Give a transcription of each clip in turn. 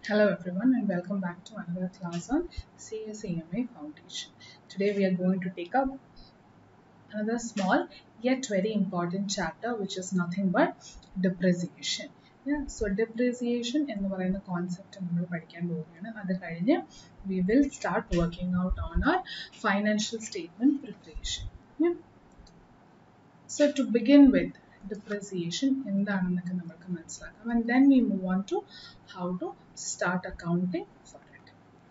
Hello everyone and welcome back to another class on CSEMA Foundation. Today we are going to take up another small yet very important chapter which is nothing but depreciation. Yeah, so depreciation എന്ന് പറയുന്ന concept നമ്മൾ പഠിക്കാൻ പോവുകയാണ് അത് കഴിഞ്ഞ് we will start working out on our financial statement preparation. Yeah. So to begin with, depreciation എന്താണെന്നൊക്കെ നമുക്ക് മനസ്സിലാക്കാം and then we move on to how to start accounting for it.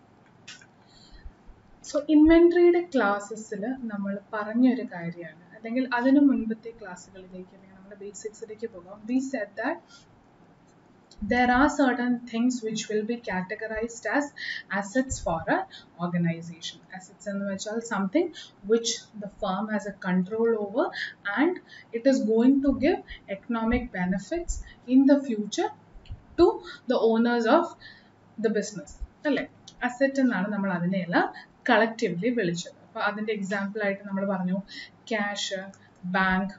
So ഇൻവെൻട്രിയുടെ ക്ലാസ്സസിൽ നമ്മൾ പറഞ്ഞൊരു കാര്യമാണ് അല്ലെങ്കിൽ അതിനു മുൻപത്തെ ക്ലാസ്സുകളിലേക്ക് അല്ലെങ്കിൽ നമ്മുടെ ബേസിക്സിലേക്ക് പോകാം we set that there are certain things which will be categorized as assets for an organization. Assets എന്ന് വെച്ചാൽ something which the firm has a control over and it is going to give economic benefits in the future to the owners of the business. അല്ലേ asset എന്നാണ് നമ്മൾ അതിനെയെല്ലാം collectively വിളിച്ചത് അപ്പോൾ അതിൻ്റെ example ആയിട്ട് നമ്മൾ പറഞ്ഞു ക്യാഷ് ബാങ്ക്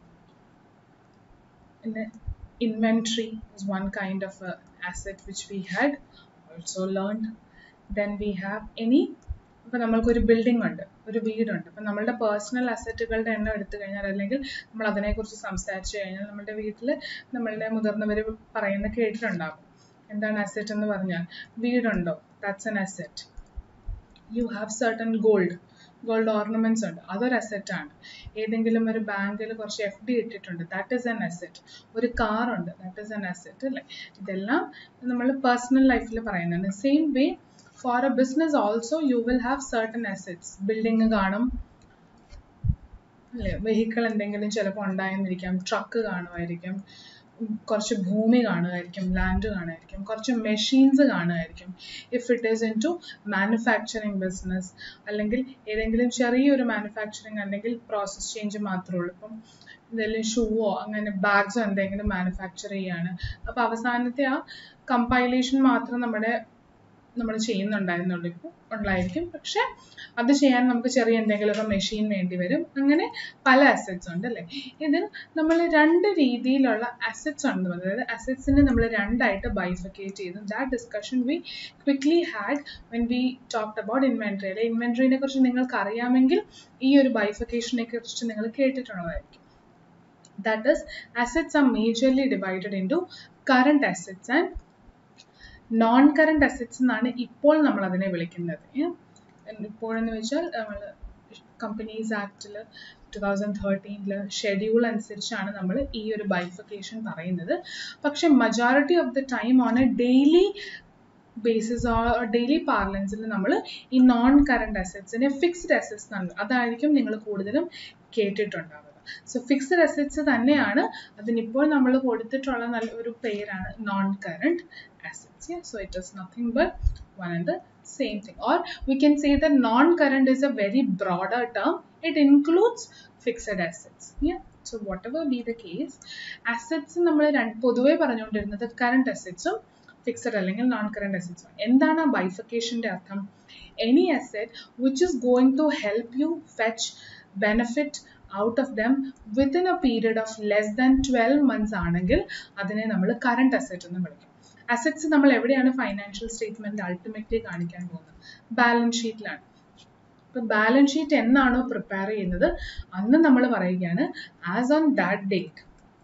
പിന്നെ inventory is one kind of a asset which we had also learned then we have any ഇപ്പം നമ്മൾക്കൊരു ബിൽഡിംഗ് ഉണ്ട് ഒരു വീടുണ്ട് അപ്പം നമ്മളുടെ പേഴ്സണൽ അസറ്റുകളുടെ എണ്ണം എടുത്തു കഴിഞ്ഞാൽ അല്ലെങ്കിൽ നമ്മൾ അതിനെക്കുറിച്ച് സംസാരിച്ചു കഴിഞ്ഞാൽ നമ്മുടെ വീട്ടിൽ നമ്മളുടെ മുതിർന്നവർ പറയുന്ന കേട്ടിട്ടുണ്ടാകും എന്താണ് അസറ്റ് എന്ന് പറഞ്ഞാൽ വീടുണ്ടോ that's an asset you have certain gold gold ornaments ഉണ്ട് അതൊരു അസറ്റ് ആണ് ഏതെങ്കിലും ഒരു ബാങ്കിൽ കുറച്ച് എഫ് ഡി ഇട്ടിട്ടുണ്ട് ദാറ്റ് ഈസ് എൻ അസറ്റ് ഒരു കാർ ഉണ്ട് ദാറ്റ് ഈസ് എൻ അസറ്റ് അല്ലേ ഇതെല്ലാം നമ്മൾ പേഴ്സണൽ ലൈഫിൽ പറയുന്നതാണ് same way for a business also you will have certain assets building കാണും അല്ലേ വെഹിക്കിൾ എന്തെങ്കിലും ചിലപ്പോൾ ഉണ്ടായെന്നിരിക്കാം ട്രക്ക് കാണുമായിരിക്കും കുറച്ച് ഭൂമി കാണുമായിരിക്കും ലാൻഡ് കാണുമായിരിക്കും കുറച്ച് മെഷീൻസ് കാണുമായിരിക്കും if it is into manufacturing business അല്ലെങ്കിൽ ഏതെങ്കിലും ചെറിയൊരു മാനുഫാക്ചറിങ് അല്ലെങ്കിൽ പ്രോസസ് ചേഞ്ച് മാത്രമേ ഉള്ളൂ ഇപ്പം എന്തെങ്കിലും ഷൂവോ അങ്ങനെ ബാഗ്സോ എന്തെങ്കിലും മാനുഫാക്ചർ ചെയ്യാണ് അപ്പോൾ അവസാനത്തെ ആ കമ്പൈലേഷൻ മാത്രം നമ്മുടെ നമ്മൾ ചെയ്യുന്നുണ്ടായിരുന്നുള്ളൂ ഇപ്പോൾ ഉണ്ടായിരിക്കും പക്ഷെ അത് ചെയ്യാൻ നമുക്ക് ചെറിയ എന്തെങ്കിലുമൊക്കെ മെഷീൻ വേണ്ടി വരും അങ്ങനെ പല അസറ്റ്സ് ഉണ്ട് അല്ലേ ഇതിൽ നമ്മൾ രണ്ട് രീതിയിലുള്ള അസറ്റ്സ് ഉണ്ട് അതായത് അസറ്റ്സിനെ നമ്മൾ രണ്ടായിട്ട് ബൈഫിക്കേറ്റ് ചെയ്തു that discussion we quickly had when we talked about inventory അല്ലെ ഇൻവെൻട്രിനെ കുറിച്ച് നിങ്ങൾക്ക് അറിയാമെങ്കിൽ ഈ ഒരു ബൈഫിക്കേഷനെ കുറിച്ച് നിങ്ങൾ കേട്ടിട്ടുള്ളതായിരിക്കും that is assets are majorly divided into current assets and non current assets എന്നാണ് ഇപ്പോൾ നമ്മൾ അതിനെ വിളിക്കുന്നത് ഇപ്പോഴെന്ന് വെച്ചാൽ നമ്മൾ കമ്പനീസ് ആക്ടിൽ ടു തൗസൻഡ് തേർട്ടീനിൽ ഷെഡ്യൂൾ അനുസരിച്ചാണ് നമ്മൾ ഈ ഒരു ബൈഫിക്കേഷൻ പറയുന്നത് പക്ഷെ majority of the time on a daily basis daily പാർലൻസിൽ നമ്മൾ ഈ നോൺ കറണ്ട് അസറ്റ്സിനെ ഫിക്സ്ഡ് അസറ്റ്സ് എന്നാണ് അതായിരിക്കും നിങ്ങൾ കൂടുതലും കേട്ടിട്ടുണ്ടാവുക സോ ഫിക്സ്ഡ് അസറ്റ്സ് തന്നെയാണ് അതിനിപ്പോൾ നമ്മൾ കൊടുത്തിട്ടുള്ള നല്ല ഒരു പേരാണ് non current assets yeah so it is nothing but one and the same thing or we can say that non-current is a very broader term it includes fixed assets yeah so whatever be the case assets നമ്മൾ പൊതുവെ പറഞ്ഞുകൊണ്ടിരുന്നത് current അസറ്റ്സും fixed അല്ലെങ്കിൽ non current അസറ്റ്സും എന്താണ് ആ ബൈഫിക്കേഷൻ്റെ അർത്ഥം any asset which is going to help you fetch benefit out of them within a period of less than twelve months ആണെങ്കിൽ അതിനെ നമ്മൾ കറണ്ട് അസെറ്റ് എന്ന് വിളിക്കും അസറ്റ്സ് നമ്മൾ എവിടെയാണ് ഫൈനാൻഷ്യൽ സ്റ്റേറ്റ്മെന്റ് അൾട്ടിമേറ്റ്ലി കാണിക്കാൻ പോകുന്നത് ബാലൻസ് ഷീറ്റിലാണ് ഇപ്പൊ ബാലൻസ് ഷീറ്റ് എന്നാണോ പ്രിപ്പയർ ചെയ്യുന്നത് അന്ന് നമ്മൾ പറയുകയാണ് as on that date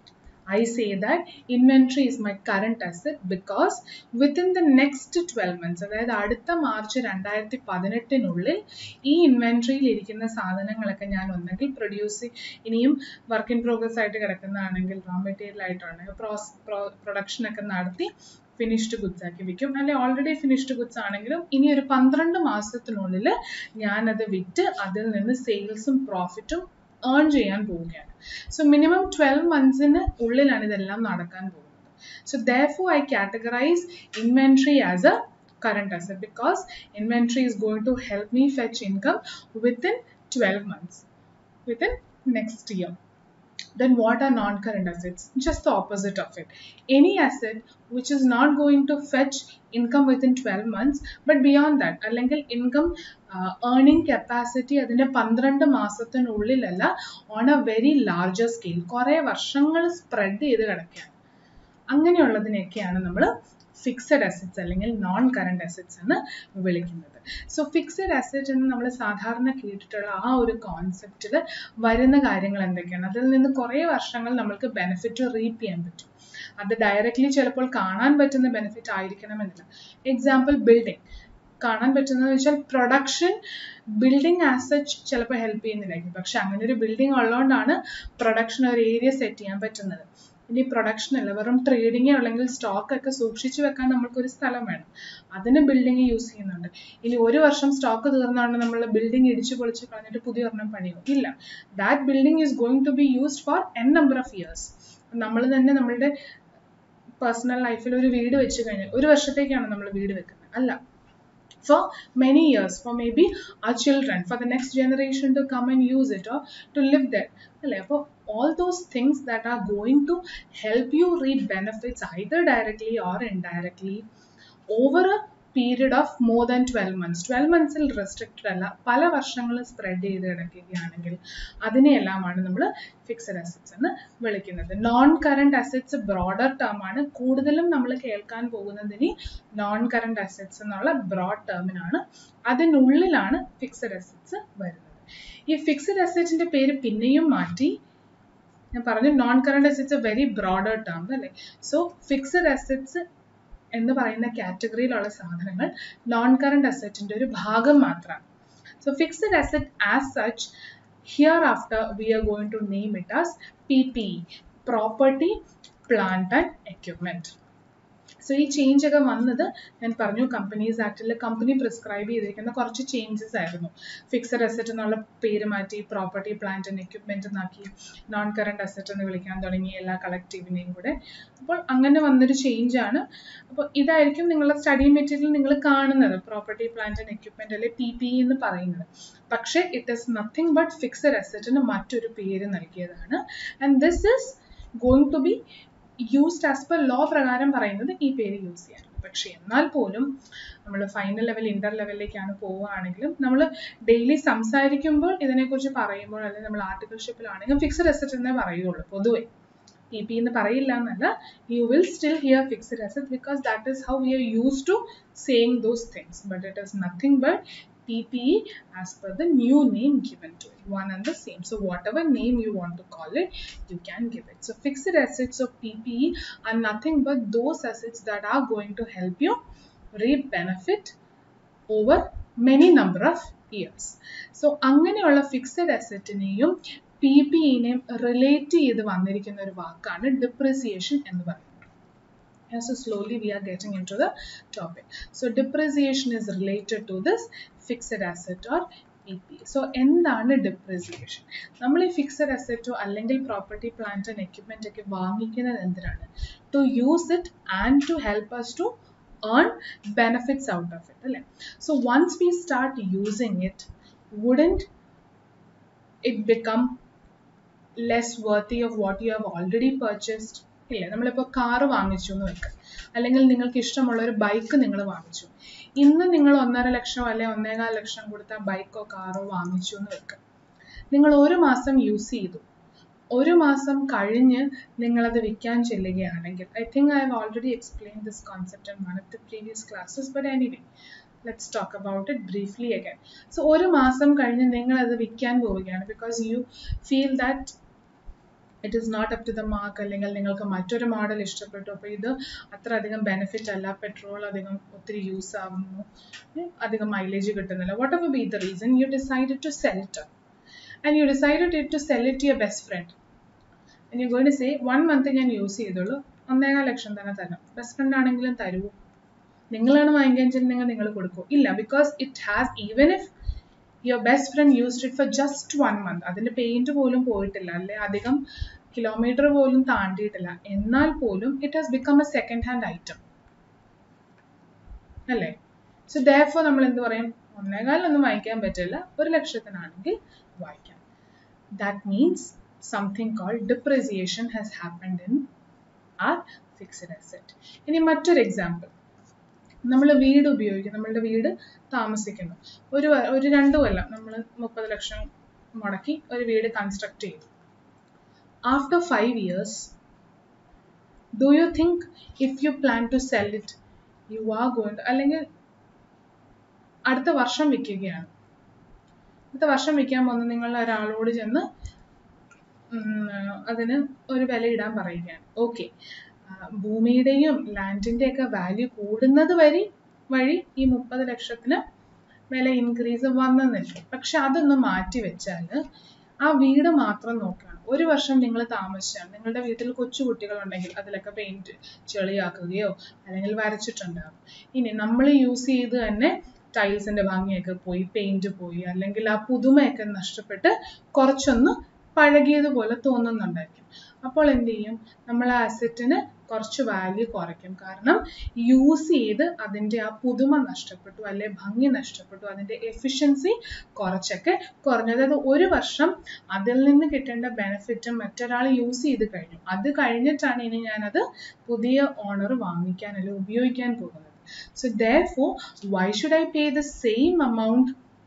I say that inventory is my current asset because within the next 12 months അതായത് അടുത്ത മാർച്ച് രണ്ടായിരത്തി പതിനെട്ടിനുള്ളിൽ ഈ ഇൻവെൻട്രിയിൽ ഇരിക്കുന്ന സാധനങ്ങളൊക്കെ ഞാൻ ഒന്നെങ്കിൽ പ്രൊഡ്യൂസ് ഇനിയും വർക്ക് ഇൻ പ്രോഗ്രസ് ആയിട്ട് കിടക്കുന്നതാണെങ്കിൽ റോ മെറ്റീരിയൽ ആയിട്ടുണ്ടെങ്കിൽ പ്രോസ് പ്രൊഡക്ഷൻ ഒക്കെ നടത്തി ഫിനിഷ്ഡ് ഗുഡ്സ് ആക്കി വിൽക്കും അല്ലെങ്കിൽ ഓൾറെഡി ഫിനിഷ്ഡ് ഗുഡ്സ് ആണെങ്കിലും ഇനി ഒരു പന്ത്രണ്ട് മാസത്തിനുള്ളിൽ ഞാനത് വിറ്റ് അതിൽ നിന്ന് സെയിൽസും പ്രോഫിറ്റും ഏൺ ചെയ്യാൻ പോവുകയാണ് സോ മിനിമം ട്വൽവ് മന്ത്സിന് ഉള്ളിലാണ് ഇതെല്ലാം നടക്കാൻ പോകുന്നത് so though I categorize inventory as a current asset because inventory is going to help me fetch income within 12 months within next year then what are non-current assets just the opposite of it any asset which is not going to fetch income within 12 months but beyond that അല്ലെങ്കിൽ income earning capacity അതിൻ്റെ പന്ത്രണ്ട് മാസത്തിനുള്ളിലല്ല on a very larger scale കുറേ വർഷങ്ങൾ spread ചെയ്ത് കിടക്കുകയാണ് അങ്ങനെയുള്ളതിനെയൊക്കെയാണ് നമ്മൾ ഫിക്സഡ് അസറ്റ്സ് അല്ലെങ്കിൽ നോൺ കറണ്ട് അസറ്റ്സ് എന്ന് വിളിക്കുന്നത് സോ ഫിക്സഡ് അസറ്റ് എന്ന് നമ്മൾ സാധാരണ കേട്ടിട്ടുള്ള ആ ഒരു കോൺസെപ്റ്റിൽ വരുന്ന കാര്യങ്ങൾ എന്തൊക്കെയാണ് അതിൽ നിന്ന് കുറേ വർഷങ്ങൾ നമ്മൾക്ക് ബെനിഫിറ്റ് റീപ്പ് ചെയ്യാൻ പറ്റും അത് ഡയറക്റ്റ്ലി ചിലപ്പോൾ കാണാൻ പറ്റുന്ന ബെനിഫിറ്റ് ആയിരിക്കണമെന്നില്ല എക്സാമ്പിൾ ബിൽഡിംഗ് കാണാൻ പറ്റുന്നത് വെച്ചാൽ പ്രൊഡക്ഷൻ ബിൽഡിംഗ് ആസ് സച്ച് ചിലപ്പോൾ ഹെൽപ്പ് ചെയ്യുന്നില്ലായിരിക്കും പക്ഷെ അങ്ങനെ ഒരു ബിൽഡിംഗ് ഉള്ളതുകൊണ്ടാണ് പ്രൊഡക്ഷൻ ഒരു ഏരിയ സെറ്റ് ചെയ്യാൻ പറ്റുന്നത് ഇനി പ്രൊഡക്ഷൻ അല്ല വെറും ട്രേഡിങ്ങോ അല്ലെങ്കിൽ സ്റ്റോക്ക് ഒക്കെ സൂക്ഷിച്ചു വെക്കാൻ നമ്മൾക്കൊരു സ്ഥലം വേണം അതിന് ബിൽഡിംഗ് യൂസ് ചെയ്യുന്നുണ്ട് ഇനി ഒരു വർഷം സ്റ്റോക്ക് തീർന്നുകൊണ്ട് നമ്മൾ ബിൽഡിംഗ് ഇടിച്ചു പൊളിച്ച് കളഞ്ഞിട്ട് പുതിയ ഒരെണ്ണം പണിയോ ഇല്ല that building is going to be used for an number of years നമ്മൾ തന്നെ നമ്മളുടെ പേഴ്സണൽ ലൈഫിൽ ഒരു വീട് വെച്ച് കഴിഞ്ഞാൽ ഒരു വർഷത്തേക്കാണ് നമ്മൾ വീട് വെക്കുന്നത് അല്ല for many years, for maybe our children, for the next generation to come and use it or to live there. For all those things that are going to help you reap benefits either directly or indirectly over a period of more than twelve months twelve മന്ത്സിൽ restricted അല്ല പല വർഷങ്ങളും spread ചെയ്ത് കിടക്കുകയാണെങ്കിൽ അതിനെയെല്ലാമാണ് നമ്മൾ fixed assets എന്ന് വിളിക്കുന്നത് non current assets broader term ആണ് കൂടുതലും നമ്മൾ കേൾക്കാൻ പോകുന്നതിന് നോൺ കറണ്ട് അസറ്റ്സ് എന്നുള്ള ബ്രോഡ് ടേമിനാണ് അതിനുള്ളിലാണ് ഫിക്സഡ് അസറ്റ്സ് വരുന്നത് ഈ ഫിക്സഡ് അസറ്റിന്റെ പേര് പിന്നെയും മാറ്റി ഞാൻ പറഞ്ഞു non current assets a very broader term അല്ലേ സോ ഫിക്സഡ് അസറ്റ്സ് എന്ന് പറയുന്ന കാറ്റഗറിയിലുള്ള സാധനങ്ങൾ നോൺ കറണ്ട് അസറ്റിന്റെ ഒരു ഭാഗം മാത്രമാണ് so fixed asset as such hereafter we are going to name it as P P property plant and equipment so ഈ change ഒക്കെ വന്നത് ഞാൻ പറഞ്ഞു കമ്പനീസ് ആക്ടിൽ കമ്പനി പ്രിസ്ക്രൈബ് ചെയ്തിരിക്കുന്ന കുറച്ച് ചേഞ്ചസ് ആയിരുന്നു ഫിക്സഡ് അസറ്റ് എന്നുള്ള പേര് മാറ്റി പ്രോപ്പർട്ടി പ്ലാന്റ് ആൻഡ് എക്യുപ്മെന്റ് എന്നാക്കി നോൺ കറണ്ട് അസറ്റ് എന്ന് വിളിക്കാൻ തുടങ്ങി എല്ലാ കളക്റ്റീവിനെയും കൂടെ അപ്പോൾ അങ്ങനെ വന്നൊരു ചേഞ്ച് ആണ് അപ്പോൾ ഇതായിരിക്കും നിങ്ങളുടെ സ്റ്റഡി മെറ്റീരിയൽ നിങ്ങൾ കാണുന്നത് പ്രോപ്പർട്ടി പ്ലാന്റ് ആൻഡ് എക്യുപ്മെന്റ് അല്ലെ പി പി എന്ന് പറയുന്നത് പക്ഷേ it is nothing but fixed അസറ്റിന് മറ്റൊരു പേര് നൽകിയതാണ് and this is going to be used as per law പ്രകാരം പറയുന്നത് ഈ പേര് യൂസ് ചെയ്യാൻ പക്ഷെ എന്നാൽ പോലും നമ്മൾ ഫൈനൽ ലെവൽ ഇന്റർ ലെവലിലേക്കാണ് പോവുകയാണെങ്കിലും നമ്മൾ ഡെയിലി സംസാരിക്കുമ്പോൾ ഇതിനെക്കുറിച്ച് പറയുമ്പോൾ അല്ലെങ്കിൽ നമ്മൾ ആർട്ടിക്കിൾഷിപ്പിലാണെങ്കിലും ഫിക്സഡ് അസറ്റ് എന്നേ പറയുള്ളൂ പൊതുവെ പി പി എന്ന് പറയില്ല എന്നല്ല you will still hear fixed asset because that is how we are use to saying those things but it is nothing but PPE as per the new name given to it, one and the same. So whatever name you want to call it, you can give it. So fixed assets of PPE are nothing but those assets that are going to help you reap benefit over many number of years. So അങ്ങനെയുള്ള fixed അസറ്റിനെയും P പിന്നെയും relate ചെയ്ത് വന്നിരിക്കുന്ന ഒരു വാക്കാണ് depreciation എന്ന് പറയുന്നത് And so slowly we are getting into the topic. So depreciation is related to this fixed asset or PP. So എന്താണ് ഡിപ്രിസിയേഷൻ നമ്മൾ ഈ ഫിക്സഡ് അസറ്റോ അല്ലെങ്കിൽ പ്രോപ്പർട്ടി പ്ലാന്റ് ആൻഡ് എക്യുപ്മെന്റ് ഒക്കെ വാങ്ങിക്കുന്നത് എന്തിനാണ് to use it and to help us to earn benefits out of it അല്ലേ so once we start using it wouldn't it become less worthy of what you have already purchased ഇല്ല നമ്മളിപ്പോൾ car വാങ്ങിച്ചു എന്ന് വെക്കുക അല്ലെങ്കിൽ നിങ്ങൾക്ക് ഇഷ്ടമുള്ള ഒരു ബൈക്ക് നിങ്ങൾ വാങ്ങിച്ചു ഇന്ന് നിങ്ങൾ ഒന്നര ലക്ഷം അല്ലെ ഒന്നേകാൽ ലക്ഷം കൊടുത്ത ബൈക്കോ കാറോ വാങ്ങിച്ചു എന്ന് വെക്കുക നിങ്ങൾ ഒരു മാസം യൂസ് ചെയ്തു ഒരു മാസം കഴിഞ്ഞ് നിങ്ങളത് വിൽക്കാൻ ചെല്ലുകയാണെങ്കിൽ I think I have already explain this concept in one of the previous classes but anyway let's talk about it briefly again so ഒരു മാസം കഴിഞ്ഞ് നിങ്ങൾ അത് വിൽക്കാൻ പോവുകയാണ് because you feel that it is not up to the mark അല്ലെങ്കിൽ നിങ്ങൾക്ക് മറ്റൊരു മോഡൽ ഇഷ്ടപ്പെട്ടു അപ്പോൾ ഇത് അത്ര അധികം ബെനിഫിറ്റ് അല്ല പെട്രോൾ അധികം ഒത്തിരി യൂസ് ആവുന്നു അധികം മൈലേജ് കിട്ടുന്നില്ല whatever be the reason you decide to sell it and you decide to sell it your best friend and you goin say one month ഞാൻ യൂസ് ചെയ്തോളൂ ഒന്നേകാൽ ലക്ഷം തന്നെ തരാം ബെസ്റ്റ് ഫ്രണ്ട് ആണെങ്കിലും തരുമോ നിങ്ങളാണ് വാങ്ങിക്കാൻ ചെല്ലുന്നെങ്കിൽ നിങ്ങൾ കൊടുക്കൂ ഇല്ല because it has even if your best friend used it for just one month അതിന്റെ പെയിന്റ് പോലും പോയിട്ടില്ല അല്ലെ അധികം കിലോമീറ്റർ പോലും താണ്ടിയിട്ടില്ല എന്നാൽ പോലും it has become a second hand item അല്ലേ സോ ദയഫോ നമ്മൾ എന്ത് പറയും ഒന്നേകാലൊന്നും വാങ്ങിക്കാൻ പറ്റില്ല ഒരു ലക്ഷത്തിനാണെങ്കിൽ വായിക്കാം that means something call depreciation has happened in our fixed asset ഇനി മറ്റൊരു എക്സാമ്പിൾ നമ്മൾ വീട് ഉപയോഗിക്കും നമ്മളുടെ വീട് താമസിക്കുന്നു ഒരു ഒരു രണ്ട് കൊല്ലം നമ്മൾ മുപ്പത് ലക്ഷം മുടക്കി ഒരു വീട് കൺസ്ട്രക്ട് ചെയ്തു after five years do you think if you plan to sell it you are going അല്ലെങ്കിൽ അടുത്ത വർഷം വിൽക്കുകയാണ് അടുത്ത വർഷം വിൽക്കാൻ പോകുന്ന നിങ്ങൾ ഒരാളോട് ചെന്ന് അതിന് ഒരു വില ഇടാൻ പറയുകയാണ് ഓക്കെ ഭൂമിയുടെയും ലാൻഡിൻ്റെയൊക്കെ വാല്യൂ കൂടുന്നത് വഴി വഴി ഈ മുപ്പത് ലക്ഷത്തിന് വില ഇൻക്രീസ് വന്നെന്നില്ല പക്ഷെ അതൊന്ന് മാറ്റി വെച്ചാൽ ആ വീട് മാത്രം നോക്കുകയാണ് ഒരു വർഷം നിങ്ങൾ താമസിച്ചാണ് നിങ്ങളുടെ വീട്ടിൽ കൊച്ചു കുട്ടികളുണ്ടെങ്കിൽ അതിലൊക്കെ പെയിന്റ് ചെളിയാക്കുകയോ അല്ലെങ്കിൽ വരച്ചിട്ടുണ്ടാകും ഇനി നമ്മൾ യൂസ് ചെയ്ത് തന്നെ ടൈൽസിന്റെ ഭംഗിയൊക്കെ പോയി പെയിന്റ് പോയി അല്ലെങ്കിൽ ആ പുതുമയൊക്കെ നഷ്ടപ്പെട്ട് കുറച്ചൊന്ന് പഴകിയതുപോലെ തോന്നുന്നുണ്ടായിരിക്കും അപ്പോൾ എന്ത് ചെയ്യും നമ്മൾ ആ അസറ്റിന് കുറച്ച് വാല്യൂ കുറയ്ക്കും കാരണം യൂസ് ചെയ്ത് അതിൻ്റെ ആ പുതുമ നഷ്ടപ്പെട്ടു അല്ലെ ഭംഗി നഷ്ടപ്പെട്ടു അതിൻ്റെ എഫിഷ്യൻസി കുറച്ചൊക്കെ കുറഞ്ഞു അതായത് ഒരു വർഷം അതിൽ നിന്ന് കിട്ടേണ്ട ബെനിഫിറ്റും മറ്റൊരാൾ യൂസ് ചെയ്ത് കഴിഞ്ഞു അത് കഴിഞ്ഞിട്ടാണ് ഇനി ഞാനത് പുതിയ ഓണർ വാങ്ങിക്കാൻ അല്ലെങ്കിൽ ഉപയോഗിക്കാൻ പോകുന്നത് So therefore, why should I pay the same amount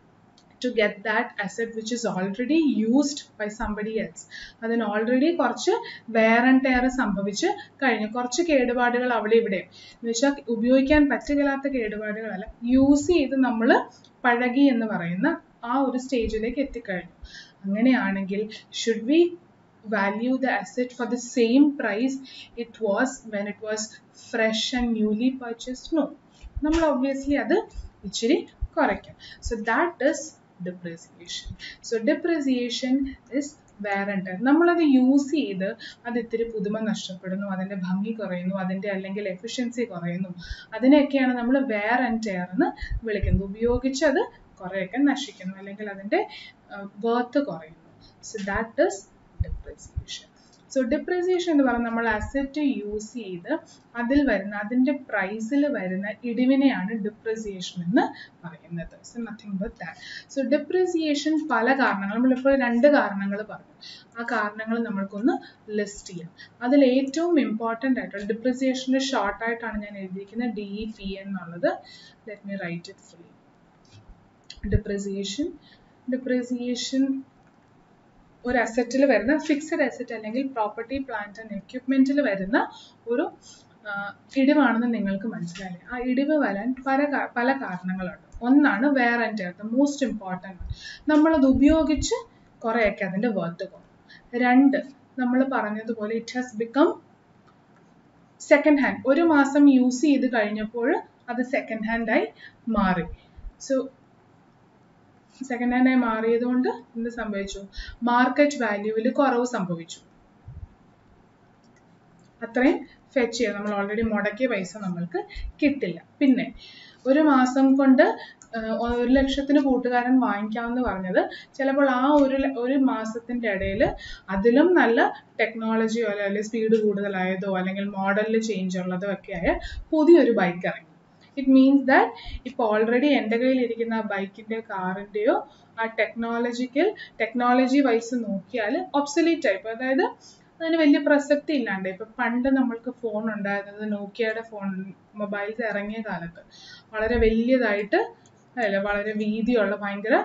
to get that asset which is already used by somebody else? അതിന് ഓൾറെഡി കുറച്ച് വെയർ ആൻഡ് ടയർ സംഭവിച്ച് കഴിഞ്ഞു കുറച്ച് കേടുപാടുകൾ അവിടെ ഇവിടെ എന്ന് വെച്ചാൽ ഉപയോഗിക്കാൻ പറ്റുകയില്ലാത്ത കേടുപാടുകളല്ല യൂസ് ചെയ്ത് നമ്മൾ പഴകി എന്ന് പറയുന്ന ആ ഒരു സ്റ്റേജിലേക്ക് എത്തിക്കഴിഞ്ഞു അങ്ങനെയാണെങ്കിൽ should we value the asset for the same price it was when it was fresh and newly purchased no നമ്മൾ ഒബ്വിയസ്ലി അത് ഇച്ചിരി കുറയ്ക്കും so that is depreciation so depreciation is wear and നമ്മളത് യൂസ് ചെയ്ത് അത് ഇത്തിരി പുതുമ നഷ്ടപ്പെടുന്നു അതിൻ്റെ ഭംഗി കുറയുന്നു അതിൻ്റെ അല്ലെങ്കിൽ എഫിഷ്യൻസി കുറയുന്നു അതിനെയൊക്കെയാണ് നമ്മൾ വേർ ആൻഡ് ടയർ എന്ന് വിളിക്കുന്നത് ഉപയോഗിച്ചത് കുറേയൊക്കെ നശിക്കുന്നു അല്ലെങ്കിൽ അതിൻ്റെ വേർത്ത് കുറയുന്നു so that is depreciation so depreciation എന്ന് പറഞ്ഞാൽ നമ്മൾ അസറ്റ് യൂസ് ചെയ്ത് അതിൽ വരുന്ന അതിൻ്റെ പ്രൈസിൽ വരുന്ന ഇടിവിനെയാണ് ഡിപ്രിസിയേഷൻ എന്ന് പറയുന്നത് so nothing but that so depreciation പല കാരണങ്ങൾ നമ്മളിപ്പോൾ രണ്ട് കാരണങ്ങൾ പറഞ്ഞു ആ കാരണങ്ങൾ നമ്മൾക്കൊന്ന് ലിസ്റ്റ് ചെയ്യാം അതിൽ ഏറ്റവും ഇമ്പോർട്ടൻ്റ് ആയിട്ടുള്ള ഡിപ്രിസിയേഷൻ്റെ ഷോർട്ടായിട്ടാണ് ഞാൻ എഴുതിയിരിക്കുന്നത് ഡി ഇ പി എന്നുള്ളത് let me write it fully depreciation depreciation ഒരു അസറ്റിൽ വരുന്ന ഫിക്സഡ് അസറ്റ് അല്ലെങ്കിൽ പ്രോപ്പർട്ടി പ്ലാന്റ് ആൻഡ് എക്യുപ്മെന്റിൽ വരുന്ന ഒരു ഇടിവാണെന്ന് നിങ്ങൾക്ക് മനസ്സിലായി ആ ഇടിവ് വരാൻ പല പല കാരണങ്ങളുണ്ട് ഒന്നാണ് wear and tear the most important നമ്മളത് ഉപയോഗിച്ച് കുറേയൊക്കെ അതിൻ്റെ വർത്ത് കുറയും രണ്ട് നമ്മൾ പറഞ്ഞതുപോലെ it has become second hand ഒരു മാസം യൂസ് ചെയ്ത് കഴിഞ്ഞപ്പോൾ അത് സെക്കൻഡ് ഹാൻഡായി മാറി സോ സെക്കൻഡ് ഹാൻഡായി മാറിയതുകൊണ്ട് എന്ത് സംഭവിച്ചു മാർക്കറ്റ് വാല്യൂവിൽ കുറവ് സംഭവിച്ചു അത്രയും ഫെച്ച് ചെയ്യാം നമ്മൾ ഓൾറെഡി മുടക്കിയ പൈസ നമ്മൾക്ക് കിട്ടില്ല പിന്നെ ഒരു മാസം കൊണ്ട് ഒരു ലക്ഷത്തിന് കൂട്ടുകാരൻ വാങ്ങിക്കാമെന്ന് പറഞ്ഞത് ചിലപ്പോൾ ആ ഒരു ഒരു മാസത്തിൻ്റെ ഇടയിൽ അതിലും നല്ല ടെക്നോളജിയോ അല്ലെങ്കിൽ സ്പീഡ് കൂടുതലായതോ അല്ലെങ്കിൽ മോഡലിൽ ചേഞ്ച് ഉള്ളതോ ഒക്കെ ആയ പുതിയൊരു ബൈക്ക് ഇറങ്ങി ഇറ്റ് മീൻസ് ദാറ്റ് ഇപ്പോൾ ഓൾറെഡി എൻ്റെ കയ്യിലിരിക്കുന്ന ബൈക്കിൻ്റെ കാറിൻ്റെയോ ആ ടെക്നോളജിക്കൽ ടെക്നോളജി വൈസ് നോക്കിയാൽ ഒബ്സലീറ്റ് ആയിപ്പോൾ അതായത് അതിന് വലിയ പ്രസക്തി ഇല്ലാണ്ട് ഇപ്പം പണ്ട് നമ്മൾക്ക് ഫോൺ ഉണ്ടായിരുന്നത് നോക്കിയയുടെ ഫോൺ മൊബൈൽസ് ഇറങ്ങിയ കാലത്ത് വളരെ വലിയതായിട്ട് അല്ല വളരെ വീതിയുള്ള ഭയങ്കര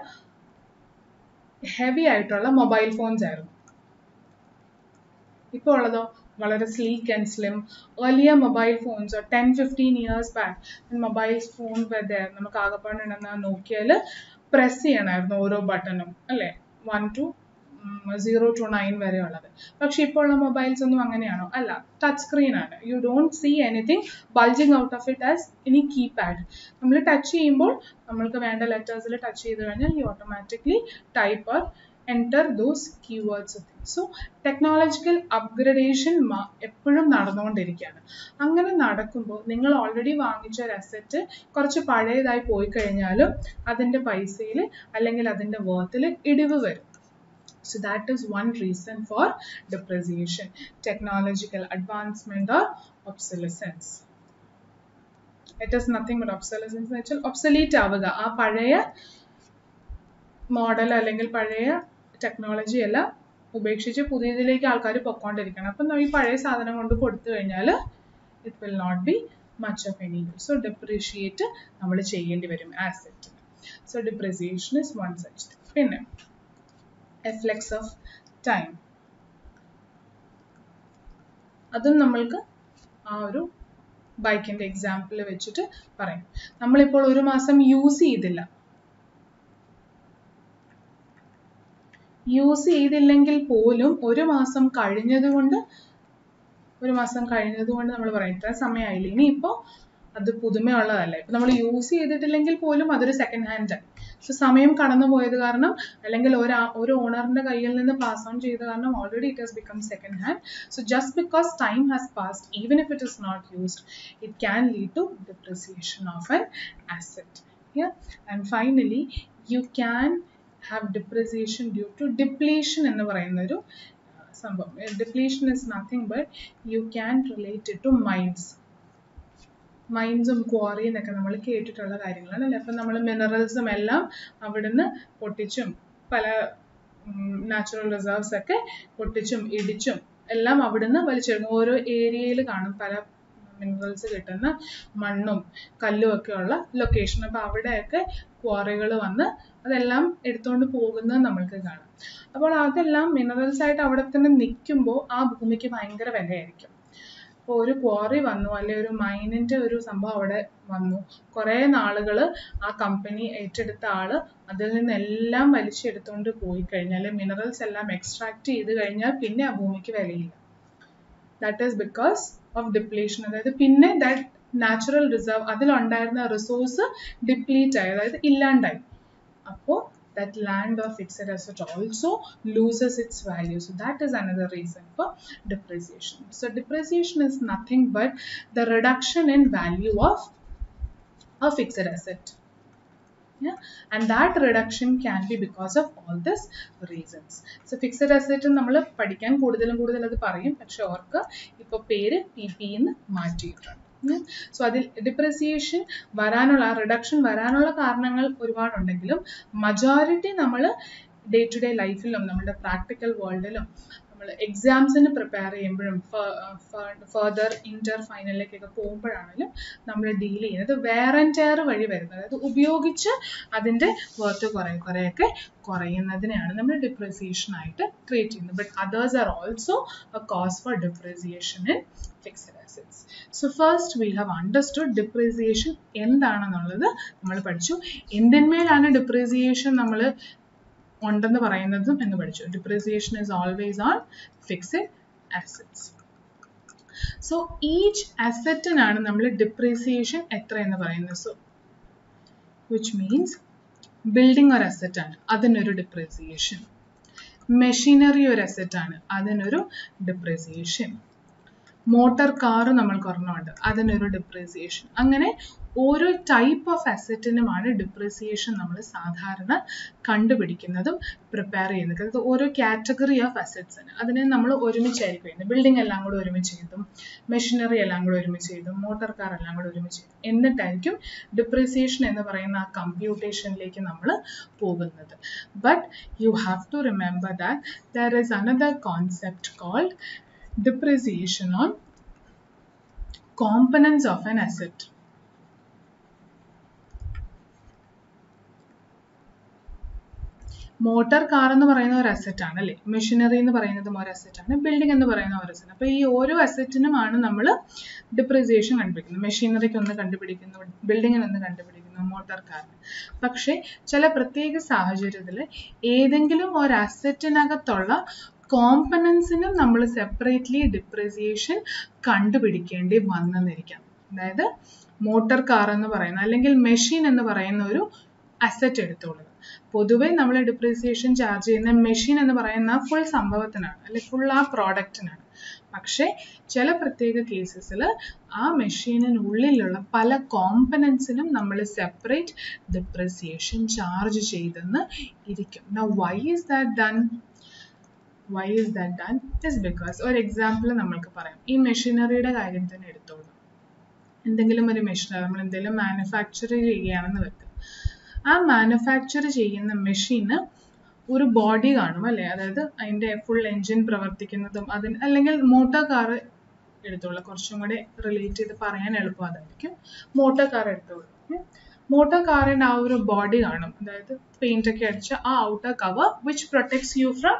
ഹെവി ആയിട്ടുള്ള മൊബൈൽ ഫോൺസ് ആയിരുന്നു ഇപ്പോൾ ഉള്ളതോ വളരെ സ്ലീക്ക് ആൻഡ് സ്ലിം വലിയ mobile phones ten fifteen years back mobile phone whether നമുക്ക് ആകെപ്പാടുണ്ടെന്ന് നോക്കിയാൽ പ്രസ് ചെയ്യണമായിരുന്നു ഓരോ ബട്ടണും അല്ലേ one two zero two nine വരെ ഉള്ളത് പക്ഷെ ഇപ്പോൾ ഉള്ള മൊബൈൽസ് ഒന്നും അങ്ങനെയാണോ അല്ല ടച്ച് സ്ക്രീൻ ആണ് you don't see anything bulging out of it as ഇനി കീപാഡ് നമ്മൾ ടച്ച് ചെയ്യുമ്പോൾ നമ്മൾക്ക് വേണ്ട ലെറ്റേഴ്സിൽ ടച്ച് ചെയ്ത് കഴിഞ്ഞാൽ you automatically type or enter those keywords so technological upgradation എപ്പോഴും നടന്നുകൊണ്ടിരിക്കുകയാണ് അങ്ങനെ നടക്കുമ്പോൾ നിങ്ങൾ ഓൾറെഡി വാങ്ങിച്ച ഒരു അസറ്റ് കുറച്ച് പഴയതായി പോയി കഴിഞ്ഞാലും അതിൻ്റെ പൈസയിൽ അല്ലെങ്കിൽ അതിൻ്റെ വേർത്തിൽ ഇടിവ് വരും So that is one reason for depreciation, technological advancement or obsolescence. It is nothing but obsolescence എന്ന് വെച്ചാൽ ഒബ്സലീറ്റ് ആവുക ആ പഴയ മോഡൽ അല്ലെങ്കിൽ പഴയ ടെക്നോളജി എല്ലാം ഉപേക്ഷിച്ച് പുതിയതിലേക്ക് ആൾക്കാർ പൊക്കോണ്ടിരിക്കണം അപ്പം ഈ പഴയ സാധനം കൊണ്ട് കൊടുത്തു കഴിഞ്ഞാൽ it will not be much of any use so depreciate നമ്മൾ ചെയ്യേണ്ടി വരും asset so depreciation is one such പിന്നെ എഫ്ലെക്സ് ഓഫ് ടൈം അതും നമ്മൾക്ക് ആ ഒരു ബൈക്കിന്റെ എക്സാമ്പിൾ വെച്ചിട്ട് പറയും നമ്മളിപ്പോൾ ഒരു മാസം യൂസ് ചെയ്തില്ല യൂസ് ചെയ്തില്ലെങ്കിൽ പോലും ഒരു മാസം കഴിഞ്ഞതുകൊണ്ട് ഒരു മാസം കഴിഞ്ഞതുകൊണ്ട് നമ്മൾ പറയും ഇത്ര സമയമായില്ല ഇനിയിപ്പോൾ അത് പുതുമയുള്ളതല്ല ഇപ്പൊ നമ്മൾ യൂസ് ചെയ്തിട്ടില്ലെങ്കിൽ പോലും അതൊരു സെക്കൻഡ് ഹാൻഡ് സോ സമയം കടന്നു പോയത് കാരണം അല്ലെങ്കിൽ ഒരു ഒരു ഓണറിന്റെ കയ്യിൽ നിന്ന് പാസ് ഓൺ ചെയ്ത കാരണം already it has become second hand so just because time has passed even if it is not used it can lead to depreciation of an asset and finally you can have depreciation due to depletion എന്ന് പറയുന്ന ഒരു സംഭവം depletion is nothing but you can relate to mines മൈൻസും ക്വാറിയും ഒക്കെ നമ്മൾ കേട്ടിട്ടുള്ള കാര്യങ്ങളാണ് അല്ലെ അപ്പം നമ്മൾ മിനറൽസും എല്ലാം അവിടുന്ന് പൊട്ടിച്ചും പല നാച്ചുറൽ റിസർവ്സ് ഒക്കെ പൊട്ടിച്ചും ഇടിച്ചും എല്ലാം അവിടുന്ന് വലിച്ചെടുക്കും ഓരോ ഏരിയയിൽ കാണും പല മിനറൽസ് കിട്ടുന്ന മണ്ണും കല്ലും ഒക്കെ ഉള്ള ലൊക്കേഷൻ അപ്പം അവിടെയൊക്കെ ക്വാറികൾ വന്ന് അതെല്ലാം എടുത്തുകൊണ്ട് പോകുന്നത് നമ്മൾക്ക് കാണാം അപ്പോൾ അതെല്ലാം മിനറൽസ് ആയിട്ട് അവിടെ തന്നെ നിൽക്കുമ്പോൾ ആ ഭൂമിക്ക് ഭയങ്കര വിലയായിരിക്കും ഇപ്പോൾ ഒരു ക്വാറി വന്നു അല്ലെ ഒരു മൈനിന്റെ ഒരു സംഭവം അവിടെ വന്നു കുറേ നാളുകൾ ആ കമ്പനി ഏറ്റെടുത്ത ആള് അതിൽ നിന്നെല്ലാം വലിച്ചെടുത്തുകൊണ്ട് പോയി കഴിഞ്ഞാൽ മിനറൽസ് എല്ലാം എക്സ്ട്രാക്ട് ചെയ്ത് കഴിഞ്ഞാൽ പിന്നെ ആ ഭൂമിക്ക് വിലയില്ല that is because of depletion അതായത് പിന്നെ ദാറ്റ് നാച്ചുറൽ റിസർവ് അതിലുണ്ടായിരുന്ന റിസോഴ്സ് ഡിപ്ലീറ്റ് ആയി അതായത് ഇല്ലാണ്ടായി അപ്പോൾ that land or fixed asset also loses its value. So that is another reason for depreciation. So depreciation is nothing but the reduction in value of a fixed asset. Yeah, and that reduction can be because of all these reasons. So fixed asset നമ്മൾ പഠിക്കാൻ കൂടുതലും കൂടുതൽ അത് പറയും പക്ഷെ ഓർക്ക് ഇപ്പോൾ പേര് പി പി എന്ന് മാറ്റിയിട്ടുണ്ട് സോ അതിൽ ഡിപ്രസിയേഷൻ വരാനുള്ള റിഡക്ഷൻ വരാനുള്ള കാരണങ്ങൾ ഒരുപാടുണ്ടെങ്കിലും മജോറിറ്റി നമ്മൾ ഡേ ടു ഡേ ലൈഫിലും നമ്മുടെ പ്രാക്ടിക്കൽ വേൾഡിലും നമ്മൾ എക്സാംസിന് പ്രിപ്പയർ ചെയ്യുമ്പോഴും ഫർദർ ഇന്റർ ഫൈനലിലേക്കൊക്കെ പോകുമ്പോഴാണെങ്കിലും നമ്മൾ ഡീൽ ചെയ്യുന്നത് വേർ ആൻഡ് ടയർ വഴി വരുന്നത് അതായത് ഉപയോഗിച്ച് അതിൻ്റെ വർത്ത് കുറേ കുറേയൊക്കെ കുറയുന്നതിനെയാണ് നമ്മൾ ഡിപ്രസിയേഷൻ ആയിട്ട് ട്രീറ്റ് ചെയ്യുന്നത് but others are also a cause for depreciation in fixed assets so first we have understood depreciation എന്താണെന്നുള്ളത് നമ്മൾ പഠിച്ചു എന്തിന്മേലാണ് ഡിപ്രീസിയേഷൻ നമ്മൾ ഉണ്ടെന്ന് പറയുന്നതും എന്ന് പഠിച്ചു depreciation is always on fixed assets so each അസറ്റിനാണ് നമ്മൾ ഡിപ്രീസിയേഷൻ എത്ര എന്ന് പറയുന്നത് സോ വിച്ച് മീൻസ് ബിൽഡിംഗ് ഒരു അസറ്റ് ആണ് അതിനൊരു ഡിപ്രീസിയേഷൻ മെഷീനറി ഒരു അസറ്റ് ആണ് അതിനൊരു ഡിപ്രീസിയേഷൻ മോട്ടോർ കാർ നമ്മൾക്ക് ഒരെണ്ണമുണ്ട് അതിനൊരു ഡിപ്രീസിയേഷൻ അങ്ങനെ ഓരോ ടൈപ്പ് ഓഫ് അസറ്റിനുമാണ് ഡിപ്രീസിയേഷൻ നമ്മൾ സാധാരണ കണ്ടുപിടിക്കുന്നതും പ്രിപ്പയർ ചെയ്യുന്നത് അതായത് ഓരോ കാറ്റഗറി ഓഫ് അസറ്റ്സിന് അതിനെ നമ്മൾ ഒരുമിച്ചായിരിക്കും ചെയ്യുന്നത് ബിൽഡിംഗ് എല്ലാം കൂടെ ഒരുമിച്ച് ചെയ്തും മെഷീനറി എല്ലാം കൂടെ ഒരുമിച്ച് ചെയ്തും മോട്ടോർ കാർ എല്ലാം കൂടെ ഒരുമിച്ച് ചെയ്തും എന്നിട്ടായിരിക്കും ഡിപ്രീസിയേഷൻ എന്ന് പറയുന്ന ആ കമ്പ്യൂട്ടേഷനിലേക്ക് നമ്മൾ പോകുന്നത് but you have to remember that there is another concept called depreciation on components of an asset. Motor car എന്ന് പറയുന്ന ഒരു അസറ്റ് ആണ് അല്ലേ മെഷീനറി എന്ന് പറയുന്നതും ഒരു അസറ്റ് ആണ് ബിൽഡിംഗ് എന്ന് പറയുന്ന ഒരു അസറ്റ് അപ്പോൾ ഈ ഓരോ അസറ്റിനുമാണ് നമ്മൾ ഡിപ്രിസിയേഷൻ കണ്ടുപിടിക്കുന്നത് മെഷീനറിക്ക് ഒന്ന് കണ്ടുപിടിക്കുന്നു ബിൽഡിങ്ങിന് ഒന്ന് കണ്ടുപിടിക്കുന്നു മോട്ടോർ കാറിന് പക്ഷേ ചില പ്രത്യേക സാഹചര്യത്തിൽ ഏതെങ്കിലും ഒരു അസറ്റിനകത്തുള്ള കോമ്പണൻസിനും നമ്മൾ സെപ്പറേറ്റ്ലി ഡിപ്രിസിയേഷൻ കണ്ടുപിടിക്കേണ്ടി വന്നെന്നിരിക്കാം അതായത് മോട്ടോർ കാർ എന്ന് പറയുന്ന അല്ലെങ്കിൽ മെഷീൻ എന്ന് പറയുന്ന ഒരു അസറ്റ് എടുത്തോളുക പൊതുവെ നമ്മൾ ഡിപ്രീസിയേഷൻ ചാർജ് ചെയ്യുന്ന മെഷീൻ എന്ന് പറയുന്ന ഫുൾ സംഭവത്തിനാണ് അല്ലെങ്കിൽ ഫുൾ ആ പ്രോഡക്റ്റിനാണ് പക്ഷേ ചില പ്രത്യേക കേസസിൽ ആ മെഷീനിനുള്ളിലുള്ള പല കോമ്പനൻസിനും നമ്മൾ സെപ്പറേറ്റ് ഡിപ്രിസിയേഷൻ ചാർജ് ചെയ്തെന്ന് ഇരിക്കും Now why is that done? Why is that done is because ഒരു എക്സാമ്പിൾ നമ്മൾക്ക് പറയാം ഈ മെഷീനറിയുടെ കാര്യം തന്നെ എടുത്തോളൂ എന്തെങ്കിലും ഒരു മെഷീനറി നമ്മൾ എന്തെങ്കിലും മാനുഫാക്ചർ ചെയ്യുകയാണെന്ന് വെക്കുക ആ മാനുഫാക്ചർ ചെയ്യുന്ന മെഷീന് ഒരു ബോഡി കാണും അല്ലേ അതായത് അതിൻ്റെ ഫുൾ എൻജിൻ പ്രവർത്തിക്കുന്നതും അതിന് അല്ലെങ്കിൽ മോട്ടോർ കാർ എടുത്തോളൂ കുറച്ചും കൂടെ റിലേറ്റ് ചെയ്ത് പറയാൻ എളുപ്പം അതായിരിക്കും മോട്ടോർ കാർ എടുത്തോളൂ മോട്ടോർ കാറിൻ്റെ ആ ഒരു ബോഡി കാണും അതായത് പെയിന്റ് ഒക്കെ അടിച്ച ആ outer cover which protects you from